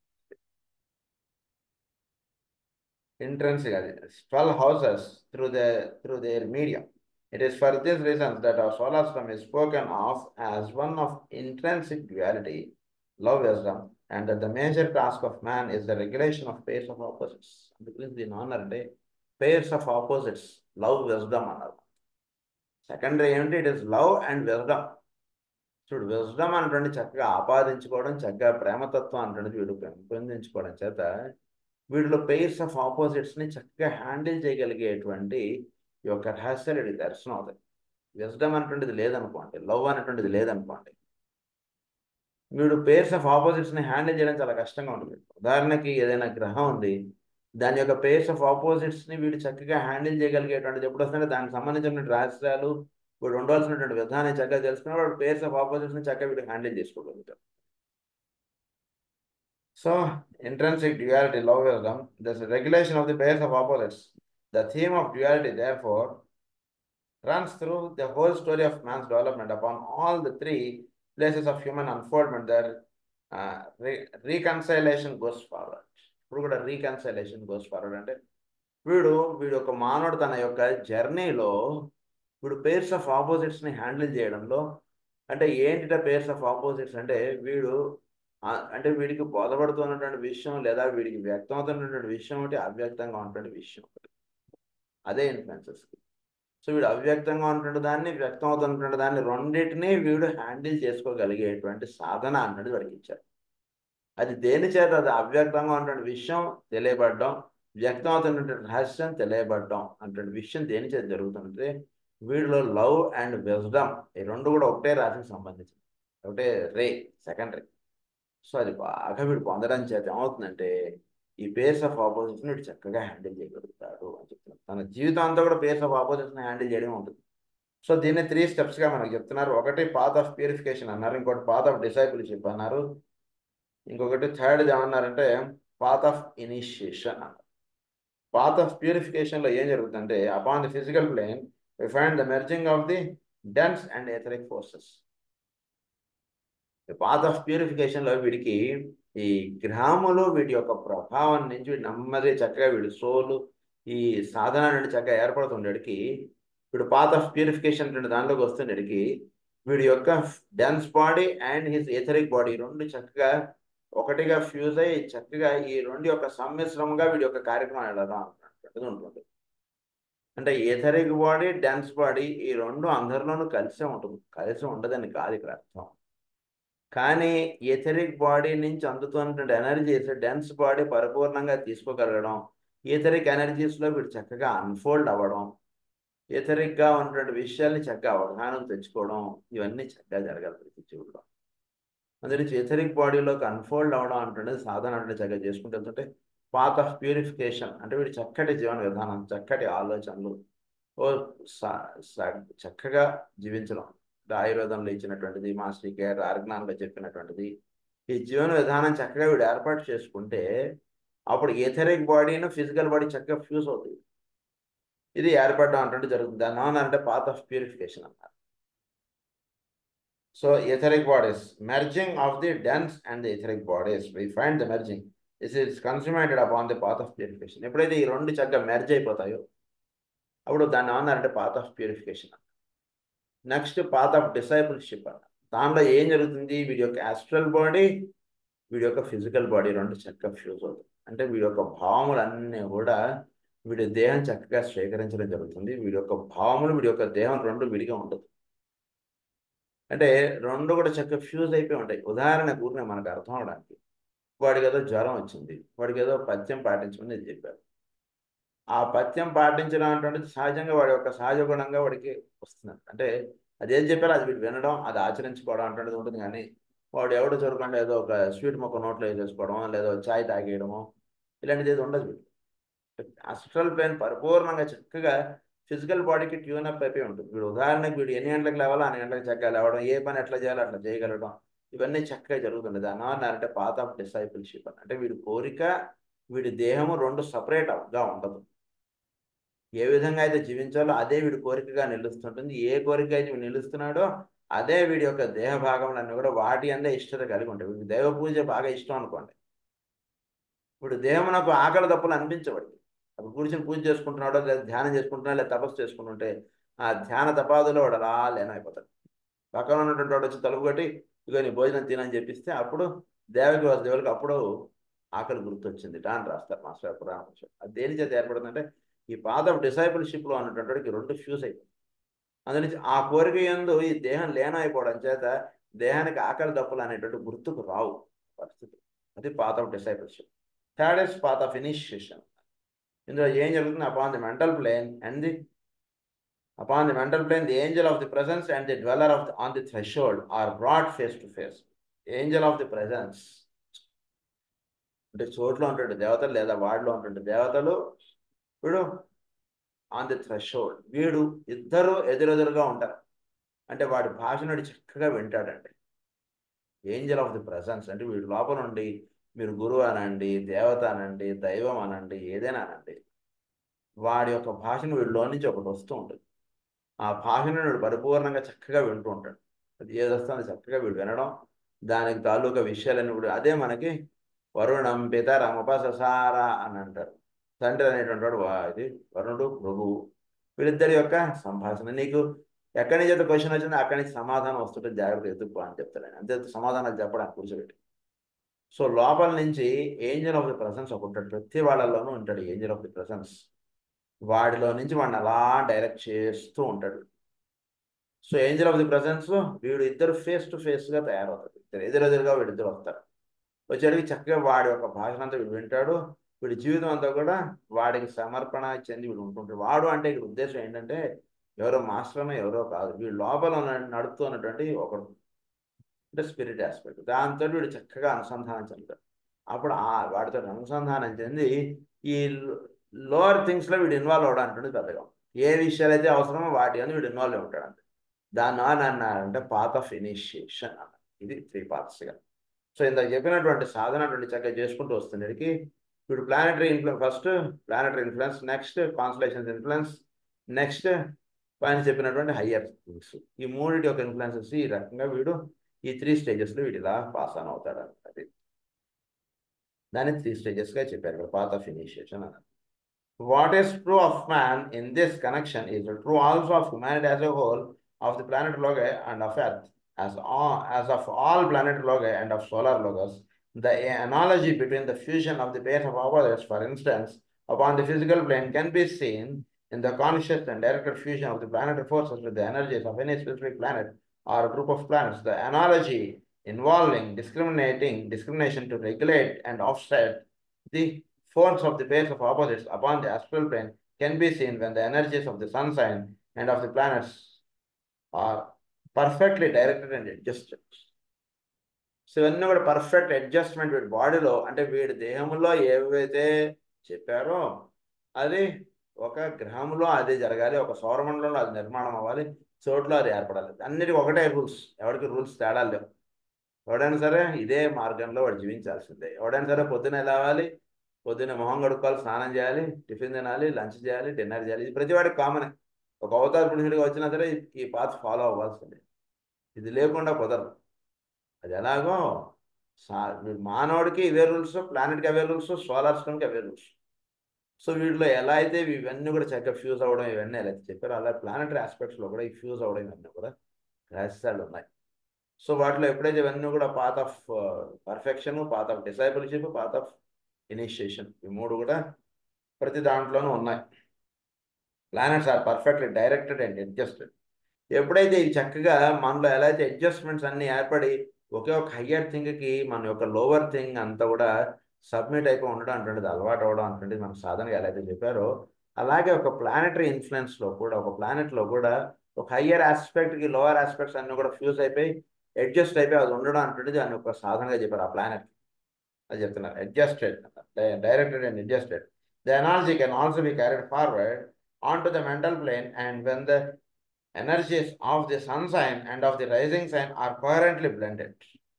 intrinsic twelve houses through the through their medium. It is for these reasons that our solar system is spoken of as one of intrinsic duality, love, wisdom, and that the major task of man is the regulation of pairs of opposites. అందుకని దీని ఆనర్ అంటే pairs of opposites, love, wisdom అన్నారు సెకండరీ ఏమిటి it is love and wisdom చూడు విజ్డమ్ అనేటువంటి చక్కగా ఆపాదించుకోవడం చక్కగా ప్రేమతత్వం అనేటువంటిది వీడు పెంపొందించుకోవడం చేత వీటిలో పెయిర్స్ ఆఫ్ ఆపోజిట్స్ని చక్కగా హ్యాండిల్ చేయగలిగేటువంటి ఈ యొక్క రహస్యాలు వీడికి దర్శనం అవుతాయి విజ్డమ్ అనేటువంటిది లేదనుకోండి లవ్ అనేటువంటిది లేదనుకోండి వీడు పేర్స్ ఆఫ్ ఆపోజిట్స్ని హ్యాండిల్ చేయడం చాలా కష్టంగా ఉంటుంది ఉదాహరణకి ఏదైనా గ్రహం ఉంది దాని యొక్క పేర్స్ ఆఫ్ ఆపోజిట్స్ని వీడు చక్కగా హ్యాండిల్ చేయగలిగేటువంటిది ఎప్పుడు వస్తుందంటే దానికి సంబంధించినటువంటి రహస్యాలు వీడు ఉండవలసినటువంటి విధానం చక్కగా తెలుసుకుని వాడు పేర్స్ ఆఫ్ ఆపోజిట్స్ని చక్కగా వీడు హ్యాండిల్ చేసుకోగలుగుతాడు So, intrinsic duality, love, wisdom, this regulation of the pairs of opposites. The theme of duality, therefore, runs through the whole story of man's development upon all the three places of human unfoldment. Their uh, re reconciliation goes forward. ఇప్పుడు కూడా రీకన్సైలేషన్ గోస్ ఫార్వర్డ్ అంటే వీడు వీడు ఒక మానవుడు తన యొక్క జర్నీలో వీడు పేర్స్ ఆఫ్ ఆపోజిట్స్ని హ్యాండిల్ చేయడంలో అంటే ఏంటిట పేర్స్ ఆఫ్ ఆపోజిట్స్ అంటే వీడు అంటే వీడికి బోధపడుతున్నటువంటి విషయం లేదా వీడికి వ్యక్తం అవుతున్నటువంటి విషయం ఒకటి అవ్యక్తంగా ఉన్నటువంటి విషయం ఒకటి అదే ఇన్ఫ్లుయెన్సెస్కి సో వీడు అవ్యక్తంగా ఉన్నటువంటి దాన్ని వ్యక్తం అవుతున్నటువంటి దాన్ని రెండింటినీ వీడు హ్యాండిల్ చేసుకోగలిగేటువంటి సాధన అన్నది వాడికి ఇచ్చారు అది దేని చేత అది అవ్యక్తంగా ఉన్నటువంటి విషయం తెలియబడడం వ్యక్తం అవుతున్నటువంటి రహస్యం తెలియబడడం అటువంటి విషయం దేని చేత జరుగుతుంటే వీడిలో లవ్ అండ్ విజ్డమ్ ఈ రెండు కూడా ఒకటే రాశికి సంబంధించింది ఒకటే రే సెకండ్ రే సో అది బాగా వీడు పొందడం చేత ఏమవుతుందంటే ఈ పేర్స్ ఆఫ్ ఆపోజిట్స్ని వీడు చక్కగా హ్యాండిల్ చేయగలుగుతాడు అని చెప్తున్నాడు తన జీవితం అంతా కూడా పేర్స్ ఆఫ్ ఆపోజిట్స్ని హ్యాండిల్ చేయడం ఉంటుంది సో దీన్ని త్రీ స్టెప్స్గా మనకు చెప్తున్నారు ఒకటి పాత్ ఆఫ్ ప్యూరిఫికేషన్ అన్నారు ఇంకోటి పాత్ ఆఫ్ డిసైపుల్షిప్ అన్నారు ఇంకొకటి థర్డ్ ఏమన్నారంటే పాత్ ఆఫ్ ఇనిషియేషన్ అన్నారు పాత్ ఆఫ్ ప్యూరిఫికేషన్లో ఏం జరుగుతుందంటే upon the physical plane we find the merging of the dense and etheric forces path of ప్యూరిఫికేషన్లో వీడికి ఈ గ్రాములు వీటి యొక్క ప్రభావం నుంచి వీడు నెమ్మది చక్కగా వీడి సోలు ఈ సాధన నుండి చక్కగా ఏర్పడుతుండేటికి వీడు పాత్ ఆఫ్ ప్యూరిఫికేషన్ రెండు దానిలోకి వస్తుండేటికి వీడి యొక్క dense body and his etheric body రెండు చక్కగా ఒకటిగా ఫ్యూజ్ అయ్యి చక్కగా ఈ రెండు యొక్క సమ్మిశ్రమంగా వీడి యొక్క కార్యక్రమం వెళ్ళడం అన్నట్టుగా ఉంటుంది అంటే ఎథరిక్ బాడీ డెన్స్ బాడీ ఈ రెండు అందరిలోనూ కలిసే ఉంటుంది కలిసి ఉండదని కాదు ఇక్కడ అర్థం కానీ ఎథరిక్ బాడీ నుంచి అందుతున్నటువంటి ఎనర్జీస్ డెన్స్ బాడీ పరిపూర్ణంగా తీసుకోగలగడం ఎథరిక్ ఎనర్జీస్లో వీడు చక్కగా అన్ఫోల్డ్ అవ్వడం ఎథరిక్గా ఉన్నటువంటి విషయాల్ని చక్కగా అవగాహన తెచ్చుకోవడం ఇవన్నీ చక్కగా జరగాలి ప్రతి జీవుల్లో అందులో ఎథరిక్ బాడీలోకి అన్ఫోల్డ్ అవ్వడం అంటే సాధన అంటే చక్కగా చేసుకుంటూ వెళ్తుంటే పాత్ ఆఫ్ ప్యూరిఫికేషన్ అంటే వీడి చక్కటి జీవన విధానం చక్కటి ఆలోచనలు ఓ చక్కగా జీవించడం ఆయుర్వేదంలో ఇచ్చినటువంటిది మాస్టర్ కేర్ ఆర్జ్ఞానంలో చెప్పినటువంటిది ఈ జీవన విధానం చక్కగా వీడు ఏర్పాటు చేసుకుంటే అప్పుడు ఎథరిక్ బాడీను ఫిజికల్ బాడీ చక్కగా ఫ్యూజ్ అవుతుంది ఇది ఏర్పడడం అంటే జరుగుతుంది దాని అంటే పాత్ ఆఫ్ ప్యూరిఫికేషన్ అన్నారు so etheric bodies merging of the dense and the etheric bodies we find the merging this is consummated upon the path of purification ఎప్పుడైతే ఈ రెండు చక్కగా మెర్జ్ అయిపోతాయో అప్పుడు దాన్ని ఏమన్నారంటే path of purification next path of discipleship అన్న దానిలో ఏం జరుగుతుంది వీడి యొక్క యాస్ట్రల్ బాడీ వీడి యొక్క ఫిజికల్ బాడీ రెండు చక్కగా ఫ్యూజ్ అవుతుంది అంటే వీడి యొక్క భావములన్నీ కూడా వీడి దేహం చక్కగా స్వీకరించడం జరుగుతుంది వీడి యొక్క భావములు వీడి యొక్క దేహం రెండు విడిగా ఉండదు అంటే రెండు కూడా చక్కగా ఫ్యూజ్ అయిపోయి ఉంటాయి ఉదాహరణ కూరిన మనకు అర్థం అవడానికి వాడికి ఏదో జ్వరం వచ్చింది వాడికి ఏదో పథ్యం పాటించమని నేను చెప్పారు ఆ పథ్యం పాటించడం అంటే సహజంగా వాడి యొక్క సహజ గుణంగా వాడికి వస్తుంది అంటే అదేం చెప్పారో అది వీడు వినడం అది ఆచరించుకోవడం అంటే ఉంటుంది కానీ వాడు ఎవడు చదువుకుంటే ఏదో ఒక స్వీట్ మొక్క నోట్లో వేసేసుకోవడం లేదా చాయ్ తాగేయడము ఇలాంటిది ఏది ఉండదు వీడు అస్ట్రల్ ప్లేన్ పరిపూర్ణంగా చక్కగా ఫిజికల్ బాడీకి ట్యూన్ అప్ అయిపోయి ఉంటుంది వీడు ఉదాహరణకు వీడు ఎన్ని గంటలకు లేవాలో అన్ని గంటలకు చక్కగా లేవడం ఏ పని ఎట్లా చేయాలో అట్లా చేయగలగడం ఇవన్నీ చక్కగా జరుగుతుంది దాని అన్నారంటే పాత్ ఆఫ్ డిసైపుల్షిప్ అని అంటే వీడి కోరిక వీడి దేహము రెండు సపరేట్గా ఉండదు ఏ విధంగా అయితే జీవించాలో అదే వీడి కోరికగా నిలుస్తుంటుంది ఏ కోరిక అయితే వీడు నిలుస్తున్నాడో అదే వీడి యొక్క దేహ భాగములన్నీ కూడా వాటి అందే ఇష్టత కలిగి ఉంటాయి వీడికి దేవ పూజ బాగా ఇష్టం అనుకోండి ఇప్పుడు దేహమునకు ఆకలి తప్పులు అనిపించబడి అప్పుడు కూర్చొని పూజ చేసుకుంటున్నాడో లేదా ధ్యానం చేసుకుంటున్నాడో లేదా తపస్సు చేసుకుంటుంటే ఆ ధ్యాన తపాదులో వాడు అలా లేనైపోతాడు పక్కన ఉన్నటువంటి వాడు వచ్చి తలుపు కట్టి ఇక నీ భోజనం తినని చెప్పిస్తే అప్పుడు దేవకి దేవులకి అప్పుడు ఆకలి గుర్తొచ్చింది అని రాస్తారు మాస్టర్ పురాణం అది దేని చేత ఏర్పడుతుందంటే ఈ పాత డిసైపుల్షిప్లో ఉన్నటువంటి వాడికి రెండు ఫ్యూజ్ అయిపోతుంది అందులో ఆ కోరిక ఎందు ఈ దేహం లేనైపోవడం చేత దేహానికి ఆకలి దప్పులు అనేటువంటి గుర్తుకు రావు పరిస్థితి అది path of discipleship third is path of initiation ఇందులో ఏం జరుగుతుంది upon the mental plane and the upon the mental plane the angel of the presence and the dweller of the on the threshold are brought face to face angel of the presence అంటే చోట్లో ఉంటుండే దేవతలు లేదా వాడిలో ఉంటుండే దేవతలు వీడు ఆన్ ది థ్రెషోల్డ్ వీడు ఇద్దరు ఎదురెదురుగా ఉంటారు అంటే వాడి భాషనుడు చక్కగా వింటాడండి ఏంజల్ ఆఫ్ ది ప్రజెన్స్ అంటే వీడు లోపల నుండి మీరు గురువు అనండి దేవత అనండి దైవం అనండి ఏదైనా అనండి వాడి యొక్క భాషను వీడిలో నుంచి ఒకటి వస్తూ ఉంటుంది ఆ భాషను వీడు పరిపూర్ణంగా చక్కగా వింటూ ఉంటాడు అది ఏది వస్తుందో చక్కగా వీడు వినడం దానికి తాలూకా విషయాలన్నీ కూడా అదే మనకి వరుణం పితరం ఉపససార అని అంటారు తండ్రి అనేటువంటి వాడు ఇది వరుణుడు ప్రభువు వీళ్ళిద్దరి యొక్క సంభాషణ నీకు ఎక్కడి నుంచి అయితే క్వశ్చన్ వచ్చిందో అక్కడి నుంచి సమాధానం వస్తుంటే జాగ్రత్త ఎదుర్కో అని చెప్తాడు అంతే సమాధానాలు చెప్పడానికి కూర్చోబెట్టి సో లోపల నుంచి ఏంజల్ ఆఫ్ ది ప్రసెన్స్ ఒక ఉంటాడు ప్రతి వాళ్ళలోనూ ఉంటాడు ఏంజల్ ఆఫ్ ది ప్రసెన్స్ వాడిలో నుంచి వాడిని అలా డైరెక్ట్ చేస్తూ ఉంటాడు so angel of the presence వీడు ఇద్దరు ఫేస్ టు ఫేస్గా తయారవుతారు ఇద్దరు ఎదురెదురుగా వీడిద్దరు వస్తారు వచ్చేటికి చక్కగా వాడి యొక్క భాషను అంతా వీడు వింటాడు వీడి జీవితం అంతా కూడా వాడికి సమర్పణ చెంది వీడు ఉంటుంటాడు వాడు అంటే ఇక్కడ ఉద్దేశం ఏంటంటే ఎవరో మాస్టర్నో ఎవరో కాదు వీడు లోపల నడుపుతూ ఉన్నటువంటి ఒకడు అంటే స్పిరిట్ ఆస్పెక్ట్ దాంతో వీడు చక్కగా అనుసంధానం చెందుతాడు అప్పుడు ఆ వాటితో అనుసంధానం చెంది ఈ లోవర్ థింగ్స్లో వీడు ఇన్వాల్వ్ అవడానికి పెద్దగా ఏ విషయాలు అయితే అవసరమో వాటి అని వీడు ఇన్వాల్వ్ ఉంటాడు అంతే దాన్ని అని అన్నారంటే పాత్ ఆఫ్ ఇనిషియేషన్ అన్న ఇది త్రీ పార్ట్స్గా సో ఇందాక చెప్పినటువంటి సాధన అటువంటి చక్కగా చేసుకుంటూ వస్తున్నడికి వీడు planetary influence first planetary influence next constellations influence next పైన చెప్పినటువంటి హయ్యర్ థింగ్స్ ఈ మూడింటి యొక్క ఇన్ఫ్లుయెన్సెస్ ఈ రకంగా వీడు ఈ త్రీ స్టేజెస్లో వీడు ఇలా పాస్ ఆన్ అవుతాడు అది దాన్ని త్రీ స్టేజెస్గా చెప్పారు పాత్ ఆఫ్ ఇనిషియేషన్ అన్నారు What is true of man in this connection is true also of humanity as a whole, of the planet Logae and of Earth, as, all, as of all planet Logae and of solar Logos. The analogy between the fusion of the pairs of opposites, for instance, upon the physical plane can be seen in the conscious and directed fusion of the planetary forces with the energies of any specific planet or a group of planets. The analogy involving discriminating discrimination to regulate and offset the force of the base of opposites upon the astral plane can be seen when the energies of the sun sign and of the planets are perfectly directed and adjusted. So ఇవన్నీ కూడా పర్ఫెక్ట్ అడ్జస్ట్మెంట్ వీడి బాడీలో అంటే వీడి దేహంలో ఏవైతే చెప్పారో అది ఒక గ్రహంలో అది జరగాలి ఒక సౌరమండలంలో అది నిర్మాణం అవ్వాలి చోట్ల అది ఏర్పడాలి అన్నిటికీ ఒకటే రూల్స్ ఎవరికి రూల్స్ తేడా లేవు ఎవడైనా సరే ఇదే మార్గంలో వాడు జీవించాల్సిందే ఎవడైనా సరే పొద్దున లేవాలి పొద్దున్న మొహం కడుక్కోవాలి స్నానం చేయాలి టిఫిన్ తినాలి లంచ్ చేయాలి డిన్నర్ చేయాలి ఇది ప్రతి వాడికి కామన్ ఒక అవతార పురుషుడిగా వచ్చినా సరే ఈ పాత్ ఫాలో అవ్వాల్సిందే ఇది లేకుండా కుదరదు అది ఎలాగో మానవుడికి ఇవే రూల్స్ ప్లానెట్కి అవే రూల్స్ సోలార్ సిస్టమ్కి అవే రూల్స్ సో వీటిలో ఎలా అయితే ఇవన్నీ కూడా చక్కగా ఫ్యూజ్ అవ్వడం ఇవన్నీ ఎలా అయితే చెప్పారో అలా ప్లానెటరీ ఆస్పెక్ట్స్లో కూడా ఈ ఫ్యూజ్ అవ్వడం ఇవన్నీ కూడా రహస్యాలు ఉన్నాయి సో వాటిలో ఎప్పుడైతే ఇవన్నీ కూడా path of perfection path of discipleship path of initiation ఈ మూడు కూడా ప్రతి దాంట్లోనూ ఉన్నాయి planets are perfectly directed and adjusted ఎప్పుడైతే ఇది చక్కగా మనలో ఎలా అయితే అడ్జస్ట్మెంట్స్ అన్నీ ఏర్పడి ఒకే ఒక హయ్యర్ థింగ్కి మన యొక్క లోవర్ థింగ్ అంతా కూడా సబ్మిట్ అయిపోయి ఉండడం అంటుండేది అలవాటు అవడం అంటుండేది మన సాధనగా ఎలా అయితే చెప్పారో అలాగే ఒక ప్లానటరీ ఇన్ఫ్లుయెన్స్లో కూడా ఒక ప్లానెట్లో కూడా ఒక హయ్యర్ ఆస్పెక్ట్కి లోవర్ ఆస్పెక్ట్స్ అన్నీ కూడా ఫ్యూజ్ అయిపోయి అడ్జస్ట్ అయిపోయి అది ఉండడం అంటుండేది అని ఒక సాధనగా చెప్పారు ఆ ప్లానెట్ అది చెప్తున్నారు adjusted directed and adjusted the analogy can also be carried forward on to the mental plane and when the energies of the sun sign and of the rising sign are coherently blended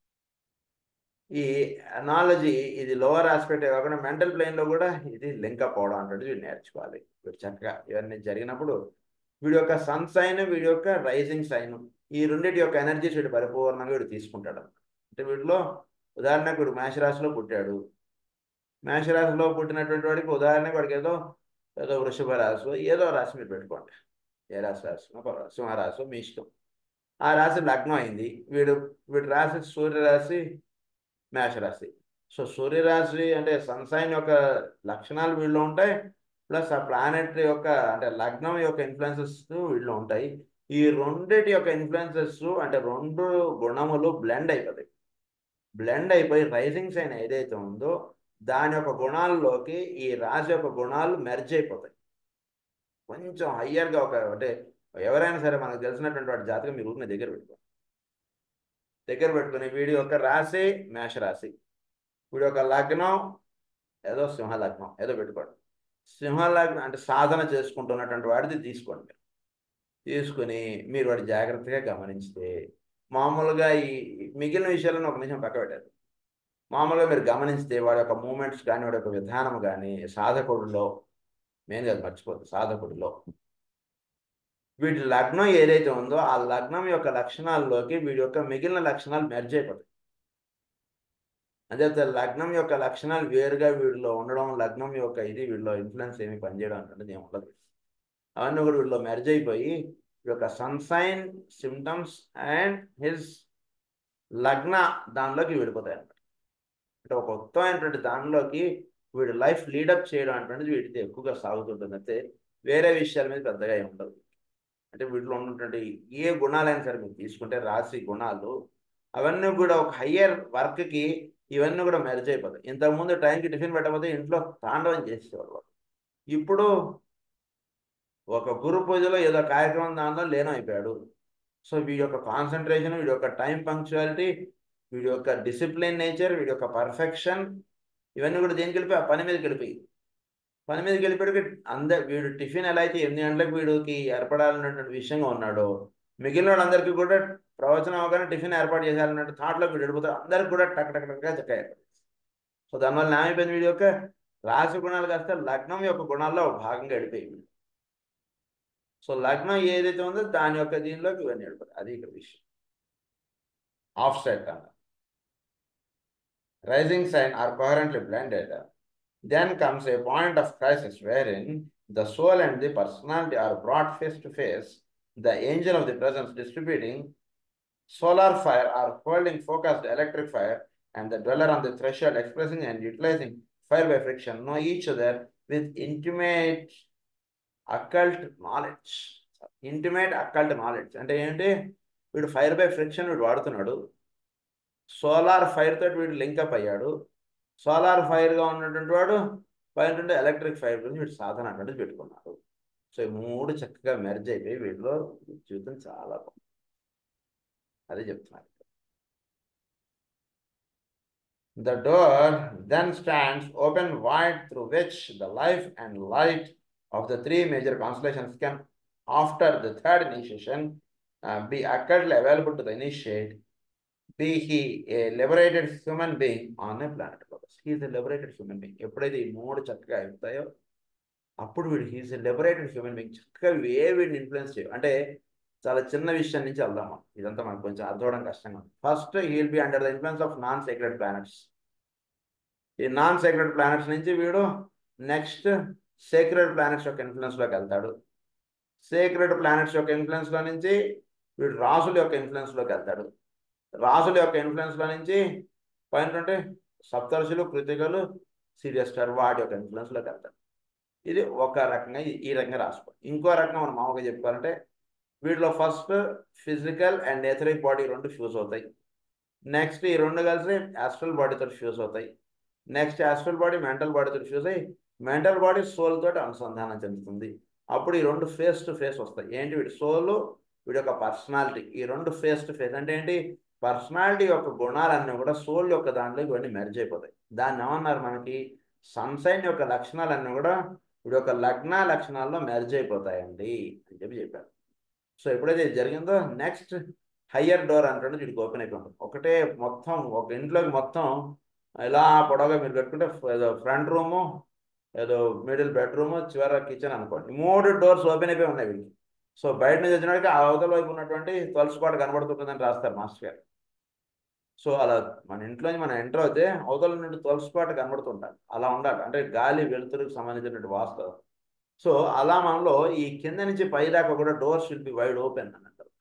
ఈ అనాలజీ ఇది లోవర్ ఆస్పెక్ట్ కాకుండా మెంటల్ ప్లేన్లో కూడా ఇది లింకప్ అవడం అంటే వీడు నేర్చుకోవాలి వీడు చక్కగా ఇవన్నీ జరిగినప్పుడు వీడి యొక్క సన్ సైన్ వీడి యొక్క రైజింగ్ సైన్ ఈ రెండింటి యొక్క ఎనర్జీస్ వీడు పరిపూర్ణంగా వీడు తీసుకుంటాడు అంటే వీటిలో ఉదాహరణకు వీడు మేషరాశిలో పుట్టాడు మేషరాశిలో పుట్టినటువంటి వాడికి ఉదాహరణకు వాడికి ఏదో ఏదో వృషభ రాశి ఏదో రాశి మీరు పెట్టుకోండి ఏ రాశి రాశి సింహరాశి మీ ఇష్టం ఆ రాశి లగ్నం అయింది వీడు వీడు రాశి సూర్యరాశి మేషరాశి సో సూర్యరాశి అంటే సన్సైన్ యొక్క లక్షణాలు వీళ్ళు ఉంటాయి ప్లస్ ఆ ప్లానెట్ యొక్క అంటే లగ్నం యొక్క ఇన్ఫ్లుయెన్సెస్ వీళ్ళు ఉంటాయి ఈ రెండిటి యొక్క ఇన్ఫ్లుయెన్సెస్ అంటే రెండు గుణములు బ్లెండ్ అయిపోతాయి బ్లెండ్ అయిపోయి రైజింగ్ సైన్ ఏదైతే ఉందో దాని యొక్క గుణాల్లోకి ఈ రాశి యొక్క గుణాలు మెర్జ్ అయిపోతాయి కొంచెం హయ్యర్గా ఒక అంటే ఎవరైనా సరే మనకు తెలిసినటువంటి వాటి జాతకం మీరు ఊరిని దగ్గర పెట్టుకోండి దగ్గర పెట్టుకుని వీడి యొక్క రాశి మేషరాశి వీడి యొక్క లగ్నం ఏదో సింహ లగ్నం ఏదో పెట్టుకోండి సింహ లగ్నం అంటే సాధన చేసుకుంటున్నటువంటి వాడిది తీసుకోండి తీసుకుని మీరు వాడి జాగ్రత్తగా గమనించితే మామూలుగా ఈ మిగిలిన విషయాలను ఒక నిమిషం పక్క పెట్టారు మామూలుగా మీరు గమనించితే వాడి యొక్క మూమెంట్స్ కానీ వాడి యొక్క విధానం కానీ సాధకుడిలో మెయిన్గా మర్చిపోద్దు సాధకుడిలో వీటి లగ్నం ఏదైతే ఉందో ఆ లగ్నం యొక్క లక్షణాల్లోకి వీడి యొక్క మిగిలిన లక్షణాలు మెర్జ్ అయిపోతాయి అదే లగ్నం యొక్క లక్షణాలు వేరుగా వీడిలో ఉండడం లగ్నం యొక్క ఇది వీడిలో ఇన్ఫ్లుయెన్స్ ఏమి పనిచేయడం అంటే ఏమి ఉండదు అవన్నీ కూడా వీడిలో మెర్జ్ అయిపోయి ఈ యొక్క సన్సైన్ సిమ్టమ్స్ అండ్ హిజ్ లగ్న దానిలోకి విడిపోతాయి అన్నమాట అంటే ఒక ఉత్తమైనటువంటి దానిలోకి వీడు లైఫ్ లీడప్ చేయడం అటువంటిది వీటితో ఎక్కువగా సాగుతుంటుంది అయితే వేరే విషయాల మీద పెద్దగా ఏమి ఉండదు అంటే వీటిలో ఉన్నటువంటి ఏ గుణాలైనా సరే మీరు తీసుకుంటే రాశి గుణాలు అవన్నీ కూడా ఒక హయ్యర్ వర్క్కి ఇవన్నీ కూడా మెరుజ్ అయిపోతాయి ఇంతకుముందు టైంకి టిఫిన్ పెట్టకపోతే ఇంట్లో తాండవం చేసేవాళ్ళు ఇప్పుడు ఒక గురు పూజలో ఏదో కార్యక్రమం దానిలో లీనమైపోయాడు సో వీడి యొక్క కాన్సన్ట్రేషన్ వీడి యొక్క టైం పంక్చువాలిటీ వీడి యొక్క డిసిప్లిన్ నేచర్ వీడి యొక్క పర్ఫెక్షన్ ఇవన్నీ కూడా దేనికి వెళ్ళిపోయి ఆ పని మీదకి వెళ్ళిపోయి పని మీదకి వెళ్ళిపోయాడు అంద వీడు టిఫిన్ ఎలా అయితే ఎనిమిది గంటలకు వీడికి ఏర్పడాలన్నటువంటి విషయంగా ఉన్నాడో మిగిలిన వాళ్ళందరికీ కూడా ప్రవచనం అవగానే టిఫిన్ ఏర్పాటు చేయాలన్నట్టు థాట్లో వీడు వెళ్ళిపోతాడు అందరికి కూడా టక్ టక్ టక్గా చక్క ఏర్పాటు సో దానివల్ల ఏమైపోయింది వీడి యొక్క రాశి గుణాలు కాస్త లగ్నం యొక్క గుణాల్లో ఒక భాగంగా వెళ్ళిపోయింది సో లగ్నం ఏదైతే ఉందో దాని యొక్క దీనిలోకి ఇవన్నీ వెళ్ళిపోతాయి అది ఇక్కడ విషయం ఆఫ్ సెట్ అన్న rising sign are coherently blended then comes a point of crisis wherein the soul and the personality are brought face to face the angel of the presence distributing solar fire or holding focused electric fire and the dweller on the threshold expressing and utilizing fire by friction know each other with intimate occult knowledge intimate occult knowledge అంటే ఏంటి వీడు ఫైర్ బై ఫ్రిక్షన్ వీడు వాడుతున్నాడు సోలార్ ఫైర్ తోటి వీడు లింకప్ అయ్యాడు సోలార్ ఫైర్గా ఉన్నటువంటి వాడు పైన ఎలక్ట్రిక్ ఫైర్ గురించి వీడు సాధన అన్నట్టు పెట్టుకున్నాడు సో ఈ మూడు చక్కగా మెర్జ్ అయిపోయి వీటిలో జీవితం చాలా బాగుంది అదే చెప్తున్నారు The door then stands open wide through which the life and light of the three major constellations can, after the third initiation, uh, be accurately available to the initiate, be he a liberated human being on a planet Locus. He is a liberated human being. ఎప్పుడైతే ఈ మూడు చక్కగా అవుతాయో అప్పుడు వీడు he is a liberated human being చక్కగా ఏ వీడిని ఇన్ఫ్లుయెన్స్ చేయవు అంటే చాలా చిన్న విషయం నుంచి వెళ్దాం మనం. ఇదంతా మనకు కొంచెం అర్థం అవడం కష్టంగా ఉంది first he'll be under the influence of non secret planets ఈ నాన్ సీక్రెట్ ప్లానెట్స్ నుంచి వీడు నెక్స్ట్ సీక్రెట్ ప్లానెట్స్ యొక్క ఇన్ఫ్లుయెన్స్లోకి వెళ్తాడు సీక్రెట్ ప్లానెట్స్ యొక్క ఇన్ఫ్లుయెన్స్లో నుంచి వీడు రాసుల యొక్క ఇన్ఫ్లుయెన్స్లోకి వెళ్తాడు రాసుల యొక్క ఇన్ఫ్లుయెన్స్లో నుంచి పైన ఉంటే సప్తర్షులు కృతికలు సీరియస్ స్టార్ వాటి యొక్క ఇన్ఫ్లుయెన్స్లోకి వెళ్తాడు ఇది ఒక రకంగా ఈ- ఈ రకంగా రాసుకో ఇంకో రకంగా మనం మామూలుగా చెప్పుకోవాలంటే వీటిలో first physical and etheric body రెండు ఫ్యూజ్ అవుతాయి నెక్స్ట్ ఈ రెండు కలిసి యాస్ట్రల్ బాడీతో ఫ్యూజ్ అవుతాయి నెక్స్ట్ యాస్ట్రల్ బాడీ మెంటల్ బాడీతో ఫ్యూజ్ అయ్యి మెంటల్ బాడీ సోల్ తోటి అనుసంధానం చెందుతుంది అప్పుడు ఈ రెండు ఫేస్ టు ఫేస్ వస్తాయి ఏంటి వీడి సోల్ వీడి యొక్క పర్సనాలిటీ ఈ రెండు ఫేస్ టు ఫేస్ అంటే ఏంటి పర్సనాలిటీ యొక్క గుణాలన్నీ కూడా సోల్ యొక్క దాంట్లో ఇవన్నీ మెర్జ్ అయిపోతాయి దాన్ని ఏమన్నారు మనకి సన్సైన్ యొక్క లక్షణాలన్నీ కూడా వీడి యొక్క లగ్న లక్షణాల్లో మెర్జ్ అయిపోతాయండి అని చెప్పి చెప్పారు సో ఎప్పుడైతే ఇది జరిగిందో నెక్స్ట్ హయ్యర్ డోర్ అంటే వీడికి ఓపెన్ అయిపోతుంది ఒకటే మొత్తం ఒక ఇంట్లోకి మొత్తం ఇలా పొడవుగా మీరు పెట్టుకుంటే ఏదో ఫ్రంట్ రూము ఏదో మిడిల్ బెడ్రూమ్ చివర కిచెన్ అనుకోండి ఈ మూడు డోర్స్ ఓపెన్ అయిపోయి ఉన్నాయి వీడికి సో బయట నుంచి వచ్చినప్పటికీ ఆ అవతల వైపు ఉన్నటువంటి తులసిపాటు కనబడుతుంటుందని రాస్తారు మాస్టర్ గారు సో అలా మన ఇంట్లోంచి మనం ఎంటర్ అవుతే అవతల నుండి తులసిపాటు కనబడుతుంటారు అలా ఉండాలి అంటే గాలి వెలుతురుకు సంబంధించినటువంటి వాస్తు సో అలా మనలో ఈ కింద నుంచి పై దాకా కూడా doors will be wide open అని అంటారు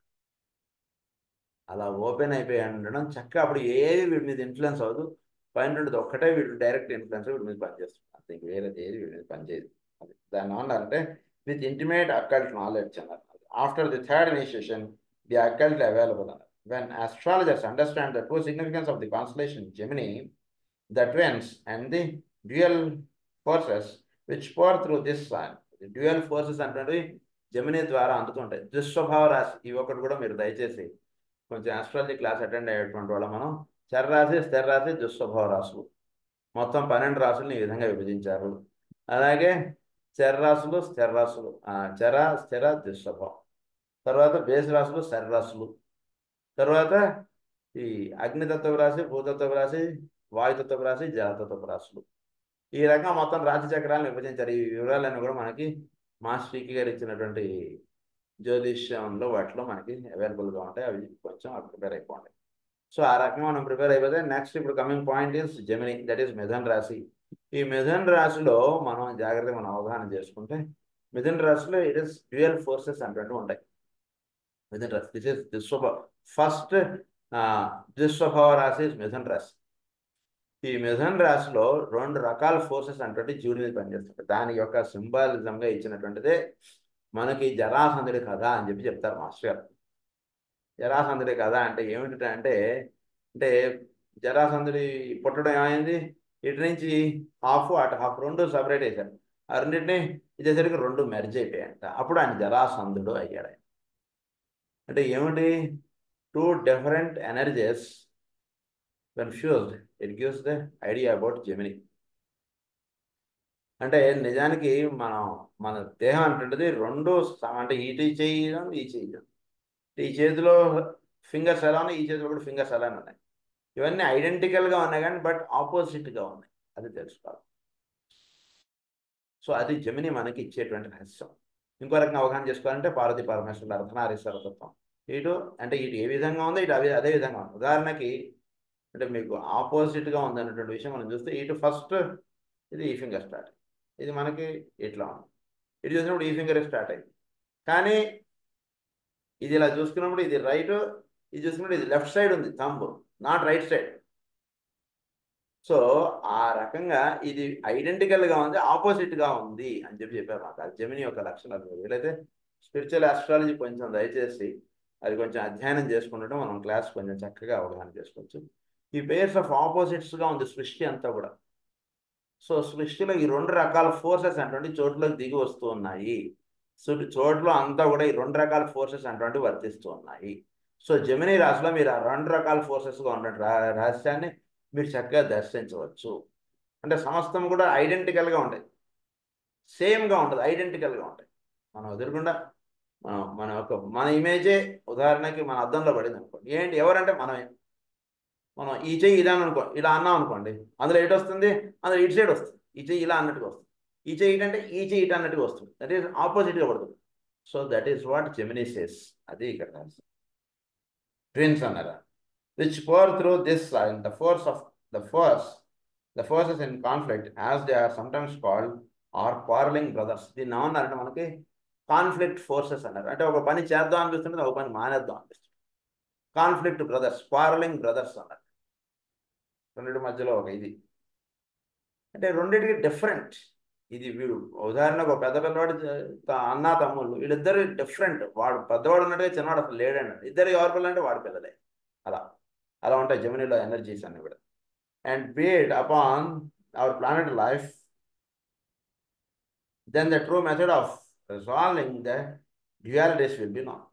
అలా ఓపెన్ అయిపోయి ఉండడం చక్కగా అప్పుడు ఏది వీడి మీద ఇన్ఫ్లుయెన్స్ అవ్వదు పైన ఉండేది ఒక్కటే వీడు డైరెక్ట్ ఇన్ఫ్లుయెన్స్ వీడి మీద పనిచేస్తుంది అంతే ఇంక వేరేది ఏది వీడి మీద పనిచేయదు అది దాన్ని ఏమన్నారంటే విత్ ఇంటిమేట్ అక్కల్ట్ నాలెడ్జ్ అన్నారు after the third initiation the occult available అన్నారు when astrologers understand the true significance of the constellation Gemini, the twins and the dual forces which pour through this sun, the dual forces అంటే జమిని ద్వారా అందుతుంటాయి దుస్వభావ రాశి ఇవి ఒకటి కూడా మీరు దయచేసి కొంచెం ఆస్ట్రాలజీ క్లాస్ అటెండ్ అయ్యేటువంటి వాళ్ళ మనం చరరాశి స్థిర రాశి దుస్వభావ రాశులు మొత్తం పన్నెండు రాశులను ఈ విధంగా విభజించారు అలాగే చరరాశులు స్థిర రాశులు ఆ, చర స్థిర దుస్వభావం తర్వాత బేసి రాశులు శర రాశులు తర్వాత ఈ అగ్నితత్వ రాశి భూతత్వ రాశి వాయుతత్వ రాశి జలతత్వ రాశులు ఈ రకంగా మొత్తం రాశి చక్రాలను విభజించారు ఈ వివరాలన్నీ కూడా మనకి మాస్టర్ శ్రీకి గారు ఇచ్చినటువంటి జ్యోతిష్యంలో వాటిలో మనకి అవైలబుల్గా ఉంటాయి అవి కొంచెం ప్రిపేర్ అయిపోండి సో ఆ రకంగా మనం ప్రిపేర్ అయిపోతే నెక్స్ట్ ఇప్పుడు coming point is Gemini that is Mithun rashi ఈ మిథున్ రాశిలో మనం జాగ్రత్తగా మనం అవగాహన చేసుకుంటే మిథున్ రాశిలో ఇట్ ఇస్ డ్యూయల్ ఫోర్సెస్ అంటూ ఉంటాయి మిథున్ రాశి దిస్ ఇస్ దుస్వభావ ఫస్ట్ దుస్వభావ రాశి is మిథున్ రాశి ఈ మిథున్ రాశిలో రెండు రకాల ఫోర్సెస్ అంటే జీవుడి మీద పనిచేస్తాయి దాని యొక్క సింబాలిజంగా ఇచ్చినటువంటిదే మనకి జరాసంధుడి కథ అని చెప్పి చెప్తారు మాస్టర్ గారు జరాసంధుడి కథ అంటే ఏమిటి అంటే అంటే జరాసంధుడి పుట్టడం ఏమైంది ఇటు నుంచి హాఫ్ అటు హాఫ్ రెండు సపరేట్ వేశారు ఆ రెండింటిని ఇచ్చేసరికి రెండు మెర్జ్ అయిపోయాయంట అప్పుడు ఆయన జరాసంధుడు అయ్యాడు ఆయన అంటే ఏమిటి two different energies when fused, it gives the idea about Gemini. అంటే నిజానికి మనం మన దేహం అంటుంటది రెండు స- అంటే ఇటు చేయడం ఈ చేయడం ఈ చేతిలో ఫింగర్స్ ఎలా ఉన్నాయి ఈ చేతిలో కూడా ఫింగర్స్ ఎలా ఉన్నాయి ఇవన్నీ ఐడెంటికల్గా ఉన్నాయి కానీ బట్ ఆపోజిట్గా ఉన్నాయి అది తెలుసుకోవాలి సో అది జమిని మనకి ఇచ్చేటువంటి రహస్యం ఇంకో రకంగా అవగాహన చేసుకోవాలంటే పార్వతీ పరమేశ్వరుడు అర్ధనారీశ్వర తత్వం ఇటు అంటే ఇటు ఏ విధంగా ఉందో ఇటు అదే అదే విధంగా ఉంది ఉదాహరణకి అంటే మీకు ఆపోజిట్గా ఉంది అన్నటువంటి విషయం మనం చూస్తే ఇటు ఫస్ట్ ఇది ఈ ఫింగర్ స్టార్ట్ ఇది మనకి ఇట్లా ఉంది ఇటు చూసినప్పుడు ఈ ఫింగర్ స్టార్ట్ అయింది కానీ ఇది ఇలా చూసుకున్నప్పుడు ఇది రైట్ ఇది చూసుకున్నప్పుడు ఇది లెఫ్ట్ సైడ్ ఉంది thumb not right side so ఆ రకంగా ఇది ఐడెంటికల్గా ఉంది ఆపోజిట్గా ఉంది అని చెప్పి చెప్పారు మాకు అది జమిని యొక్క లక్షణాలు వీలైతే స్పిరిచువల్ ఆస్ట్రాలజీ కొంచెం దయచేసి అది కొంచెం అధ్యయనం చేసుకుంటే మనం క్లాస్ కొంచెం చక్కగా అవగాహన చేసుకోవచ్చు ఈ పేర్స్ ఆఫ్ ఆపోజిట్స్గా ఉంది సృష్టి అంతా కూడా సో సృష్టిలో ఈ రెండు రకాల ఫోర్సెస్ అటువంటి చోట్లోకి దిగి వస్తూ ఉన్నాయి సో చోట్ల అంతా కూడా ఈ రెండు రకాల ఫోర్సెస్ అటువంటి వర్తిస్తూ ఉన్నాయి సో జమిని రాశిలో మీరు ఆ రెండు రకాల ఫోర్సెస్గా ఉన్న రా- రహస్యాన్ని మీరు చక్కగా దర్శించవచ్చు అంటే సమస్తం కూడా ఐడెంటికల్గా ఉంటాయి సేమ్గా ఉంటుంది ఐడెంటికల్గా ఉంటాయి మనం ఎదురుకుండా మనం మన యొక్క మన ఇమేజే ఉదాహరణకి మన అద్దంలో పడింది అనుకోండి ఏంటి ఎవరంటే మనమే మనం ఈ చెయ్యి ఇలా అనుకో ఇలా అన్నాం అనుకోండి అందులో ఎటు వస్తుంది అందులో ఇటు సైడ్ వస్తుంది ఈ చెయ్యి ఇలా అన్నట్టుగా వస్తుంది ఈ చెయ్యి ఇటు అంటే ఈ చెయ్యి ఇటు అన్నట్టుగా వస్తుంది దట్ ఈస్ ఆపోజిట్గా పడుతుంది so that is what Gemini says అది ఇక్కడ ట్విన్స్ అన్నారా which pour through this sign the force of the force the forces in conflict as they are sometimes called or quarrelling brothers దీన్ని ఏమన్నారంటే మనకి కాన్ఫ్లిక్ట్ ఫోర్సెస్ అన్నారు అంటే ఒక పని చేద్దాం అనిపిస్తుంది ఒక పని మానేద్దాం అనిపిస్తుంది కాన్ఫ్లిక్ట్ బ్రదర్స్ క్వారలింగ్ బ్రదర్స్ అన్నారు రెండింటి మధ్యలో ఒక ఇది అంటే రెండింటికి డిఫరెంట్ ఇది వీడు ఉదాహరణకు ఒక పెద్ద పిల్లవాడు త- అన్న తమ్ముళ్ళు వీళ్ళిద్దరు డిఫరెంట్ వాడు పెద్దవాడు ఉన్నట్టుగా చిన్నవాడు అసలు లేడన్నాడు ఇద్దరు ఎవరి పిల్లలు అంటే వాడి పిల్లలే అలా అలా ఉంటాయి జమినీలో ఎనర్జీస్ అన్ని కూడా and bead upon our planet life then the true method of resolving the dualities will be not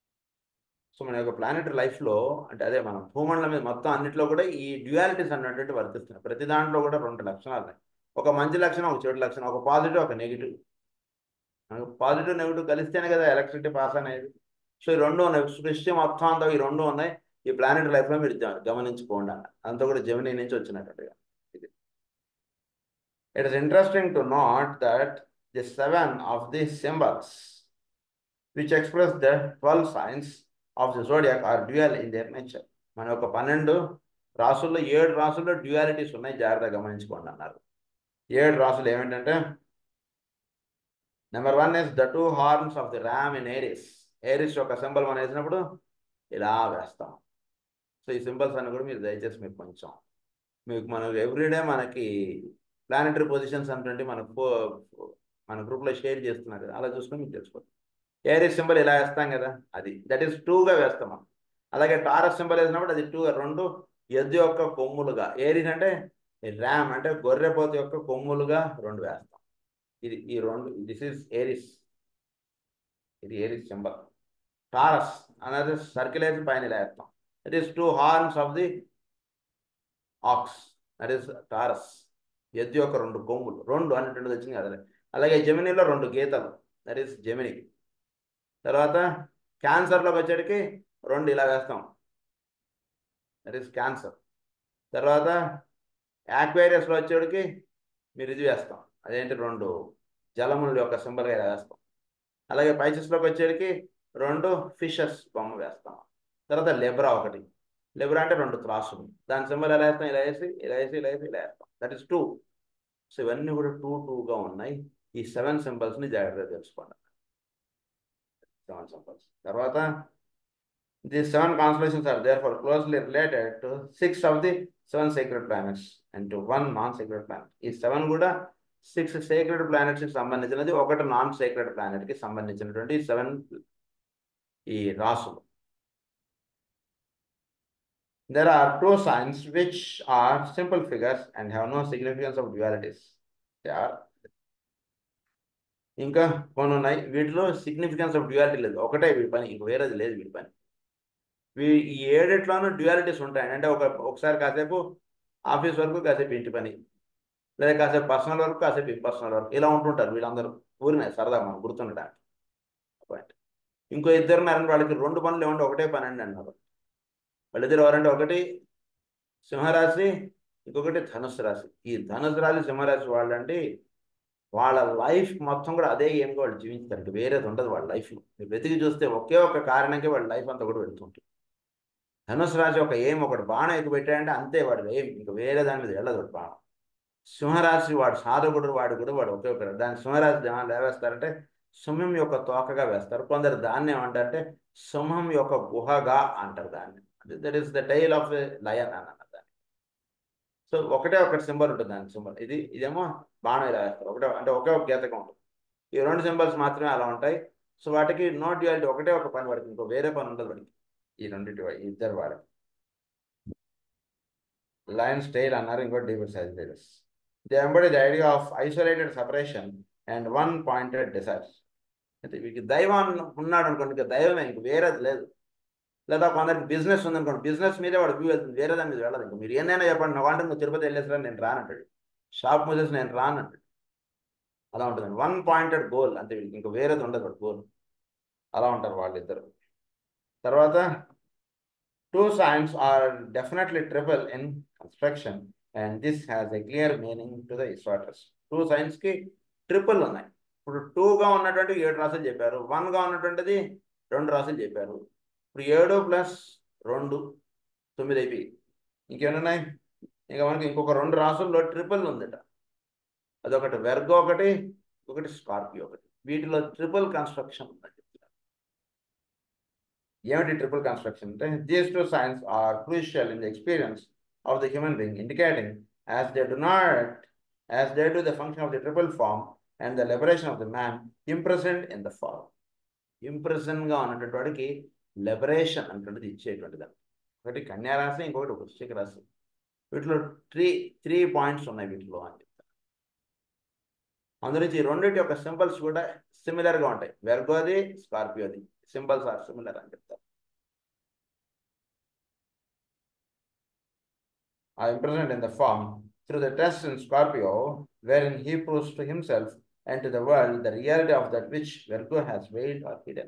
so మన యొక్క ప్లానెట్ లైఫ్లో అంటే అదే మనం భూమండలం మీద మొత్తం అన్నింటిలో కూడా ఈ డ్యూయాలిటీస్ అన్నటువంటి వర్తిస్తున్నాయి ప్రతి దాంట్లో కూడా రెండు లక్షణాలు ఉన్నాయి ఒక మంచి లక్షణం ఒక చెడు లక్షణం ఒక పాజిటివ్ ఒక నెగిటివ్ పాజిటివ్ నెగిటివ్ కలిస్తేనే కదా ఎలక్ట్రిసిటీ పాస్ అనేది సో ఈ రెండు ఉన్నాయి సృష్టి మొత్తం అంతా ఈ రెండు ఉన్నాయి ఈ ప్లానెట్ లైఫ్లో మీరు గ- గమనించుకోండి అన్న అంతా కూడా జమినీ నుంచి వచ్చినట్టుగా ఇది it is interesting to note that the seven of the symbols which express the twelve signs of the zodiac are dual in their nature మన యొక్క పన్నెండు రాసుల్లో ఏడు రాసుల్లో డ్యూయాలిటీస్ ఉన్నాయి జాగ్రత్తగా గమనించుకోండి అన్నారు ఏడు రాసులు ఏమిటంటే number one is the two horns of the ram in Aries Aries యొక్క సింబల్ మనం వేసినప్పుడు ఇలా వేస్తాం సో ఈ సింబల్స్ అన్ని కూడా మీరు దయచేసి మీకు కొంచెం మీకు మనం ఎవ్రీడే మనకి ప్లానెటరీ పొజిషన్స్ అంటే మన ఫో- మన గ్రూప్లో షేర్ చేస్తున్నారు కదా అలా చూసుకొని మీకు తెలుసుకోవచ్చు ఏరిస్ సింబల్ ఇలా వేస్తాం కదా అది దట్ ఈస్ టూగా వేస్తాం మనం అలాగే టారస్ సింబల్ వేసినప్పుడు అది టూ రెండు ఎద్దు యొక్క కొమ్ములుగా ఏరిస్ అంటే ర్యామ్ అంటే గొర్రెపోతు యొక్క కొమ్ములుగా రెండు వేస్తాం ఇది ఈ రెండు దిస్ ఈస్ ఏరిస్ ఇది ఏరిస్ సింబల్ టారస్ అనేది సర్కిల్ వేసి పైన ఇలా వేస్తాం it is two horns of the ox that is Taurus ఎద్దు యొక్క రెండు కొమ్ములు రెండు అనేటువంటిది వచ్చింది కదా అలాగే జమినీలో రెండు గీతలు దట్ ఈస్ జమిని తర్వాత క్యాన్సర్లోకి వచ్చేటికి రెండు ఇలా వేస్తాం దట్ ఈస్ క్యాన్సర్ తర్వాత యాక్వేరియస్లో వచ్చేటికి మీరు ఇది వేస్తాం అదేంటి రెండు జలముల యొక్క సింబల్గా ఇలా వేస్తాం అలాగే పైసెస్లోకి వచ్చేటికి రెండు ఫిషెస్ బొమ్మ వేస్తాం తర్వాత లెబ్రా ఒకటి లెబ్రా అంటే రెండు త్రాసులు దాని సింబల్ ఎలా వేస్తాం ఇలా వేసి ఇలా వేసి ఇలా వేసి ఇలా వేస్తాం దట్ ఈస్ టూ సో ఇవన్నీ కూడా టూ టూగా ఉన్నాయి ఈ సెవెన్ సింబల్స్ని జాగ్రత్తగా తెలుసుకోండి సెవెన్ సింబల్స్ తర్వాత the seven constellations are therefore closely related to six of the seven secret planets and to one non secret planet ఈ సెవెన్ కూడా సిక్స్ సీక్రెట్ ప్లానెట్స్కి సంబంధించినది ఒకటి నాన్ సీక్రెట్ ప్లానెట్కి సంబంధించినటువంటి సెవెన్ ఈ రాసులు There are two signs which are simple figures and have no significance of dualities. They are ఇంకా కొన్ని ఉన్నాయి వీటిలో సిగ్నిఫికెన్స్ ఆఫ్ డ్యూయాలిటీ లేదు ఒకటే వీడి పని ఇంక వేరేది లేదు వీడి పని వీ ఈ ఏడిట్లోనూ డ్యూయాలిటీస్ ఉంటాయి అంటే ఒక ఒకసారి కాసేపు ఆఫీస్ వరకు కాసేపు ఇంటి పని లేదా కాసేపు పర్సనల్ వర్క్ కాసేపు ఇంపర్సనల్ వర్క్ ఇలా ఉంటుంటారు వీళ్ళందరూ ఊరినే సరదా మనం గుర్తుండడానికి పాయింట్ ఇంకో ఇద్దరు ఉన్నారంటే వాళ్ళకి రెండు పనులు ఏమంటే ఒకటే పని అండి అన్నారు వాళ్ళిద్దరు ఎవరంటే ఒకటి సింహరాశి ఇంకొకటి ధనుసు రాశి ఈ ధనుసు రాశి సింహరాశి వాళ్ళంటే వాళ్ళ లైఫ్ మొత్తం కూడా అదే ఏమిగా వాళ్ళు జీవించారు ఇంకా వేరేది ఉండదు వాళ్ళ లైఫ్లో మీరు వెతికి చూస్తే ఒకే ఒక కారణంగా వాళ్ళ లైఫ్ అంతా కూడా వెళ్తుంటుంది ధనుసు రాశి ఒక ఏం ఒకటి బాణం ఎక్కువ పెట్టాడంటే అంతే వాడు ఏం ఇంకా వేరే దాని మీద వెళ్ళదు వాడు బాణం సింహరాశి వాడు సాధకుడు వాడు కూడా వాడు ఒకే ఒకరు దాని సింహరాశి ఏమన్నా వేస్తారంటే సింహం యొక్క తోకగా వేస్తారు కొందరు దాన్ని ఏమంటారంటే సింహం యొక్క గుహగా అంటారు దాన్ని that is the tail of lion అని అన్నారు దాన్ని సో ఒకటే ఒకటి సింబల్ ఉంటుంది దాని సింబల్ ఇది ఇదేమో బాణం ఇలా వేస్తారు ఒకటే అంటే ఒకే ఒక గీతగా ఉంటుంది ఈ రెండు సింబల్స్ మాత్రమే అలా ఉంటాయి సో వాటికి నో డ్యూయాలిటీ ఒకటే ఒక పని వాడికి ఇంకో వేరే పని ఉండదు వాడికి ఈ రెండింటి వా- ఈ ఇద్దరు వాడికి లయన్ స్టైల్ అన్నారు ఇంకోటి డీబెట్ Sagittarius they embody the idea of isolated separation and one pointed desires అయితే వీరికి దైవం ఉన్నాడు అనుకోండి ఇక దైవమే ఇంక వేరేది లేదు లేదా కొందరికి బిజినెస్ ఉందనుకోండి బిజినెస్ మీదే వాడు వ్యూ వెళ్తుంది వేరే దాని మీద వెళ్ళదు ఇంకా మీరు ఏదైనా చెప్పండి నా అంటే నువ్వు తిరుపతి వెళ్ళేసరా నేను రానంటాడు షాప్ మూసేసి నేను రానంటాడు అలా ఉంటుంది వన్ పాయింటెడ్ గోల్ అంతే వీళ్ళకి ఇంకా వేరేది ఉండదు వాడు గోల్ అలా ఉంటారు వాళ్ళిద్దరు తర్వాత two signs are definitely triple in construction and this has a clear meaning to the ఇస్వాటర్స్ టూ సైన్స్కి ట్రిపుల్ ఉన్నాయి ఇప్పుడు టూగా ఉన్నటువంటి ఏడు రాసులు చెప్పారు వన్గా ఉన్నటువంటిది రెండు రాసులు చెప్పారు ఇప్పుడు ఏడు ప్లస్ రెండు తొమ్మిది అయిపోయి ఇంకేమున్నాయి ఇంకా మనకి ఇంకొక రెండు రాసుల్లో ట్రిపుల్ ఉందట అదొకటి వెర్గో ఒకటి ఒకటి స్కార్పియో ఒకటి వీటిలో ట్రిపుల్ కన్స్ట్రక్షన్ ఉందని చెప్తున్నారు ఏమిటి ట్రిపుల్ కన్స్ట్రక్షన్ అంటే these two signs are crucial in the experience of the human being indicating as they do not as they do the function of the triple form and the liberation of the man imprisoned in the form ఇంప్రెషన్గా ఉన్నటువంటి వాడికి లిబరేషన్ అనేటువంటిది ఇచ్చేటువంటిది ఒకటి కన్యా రాశి ఇంకొకటి వృశ్చిక రాశి వీటిలో త్రీ త్రీ పాయింట్స్ ఉన్నాయి వీటిలో అని చెప్తారు అందులో ఈ రెండింటి యొక్క సింబల్స్ కూడా సిమిలర్గా ఉంటాయి వెర్గోది స్కార్పియోది సింబల్స్ ఆర్ సిమిలర్ అని చెప్తారు are present in the form through the test in Scorpio, wherein he proves to himself and to the world the reality of that which Virgo has veiled or hidden.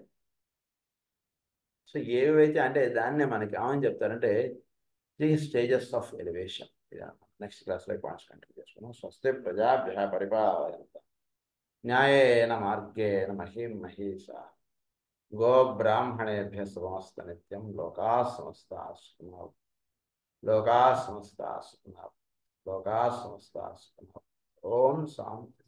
So ఏవైతే అంటే దాన్నే మనకి ఏమని చెప్తారంటే three stages of elevation next క్లాస్లో పాయింట్స్ కంటిన్యూ చేసుకున్నాం స్వస్తి ప్రజాభ్య పరిపాలయంత న్యాయేన మార్గేణ మహీం మహేష గో బ్రాహ్మణేభ్య సమస్త నిత్యం లోకా సమస్త సుఖమావ్ లోకా సమస్త సుఖమావ్ లోకా సమస్త సుఖమావ్ ఓం శాంతి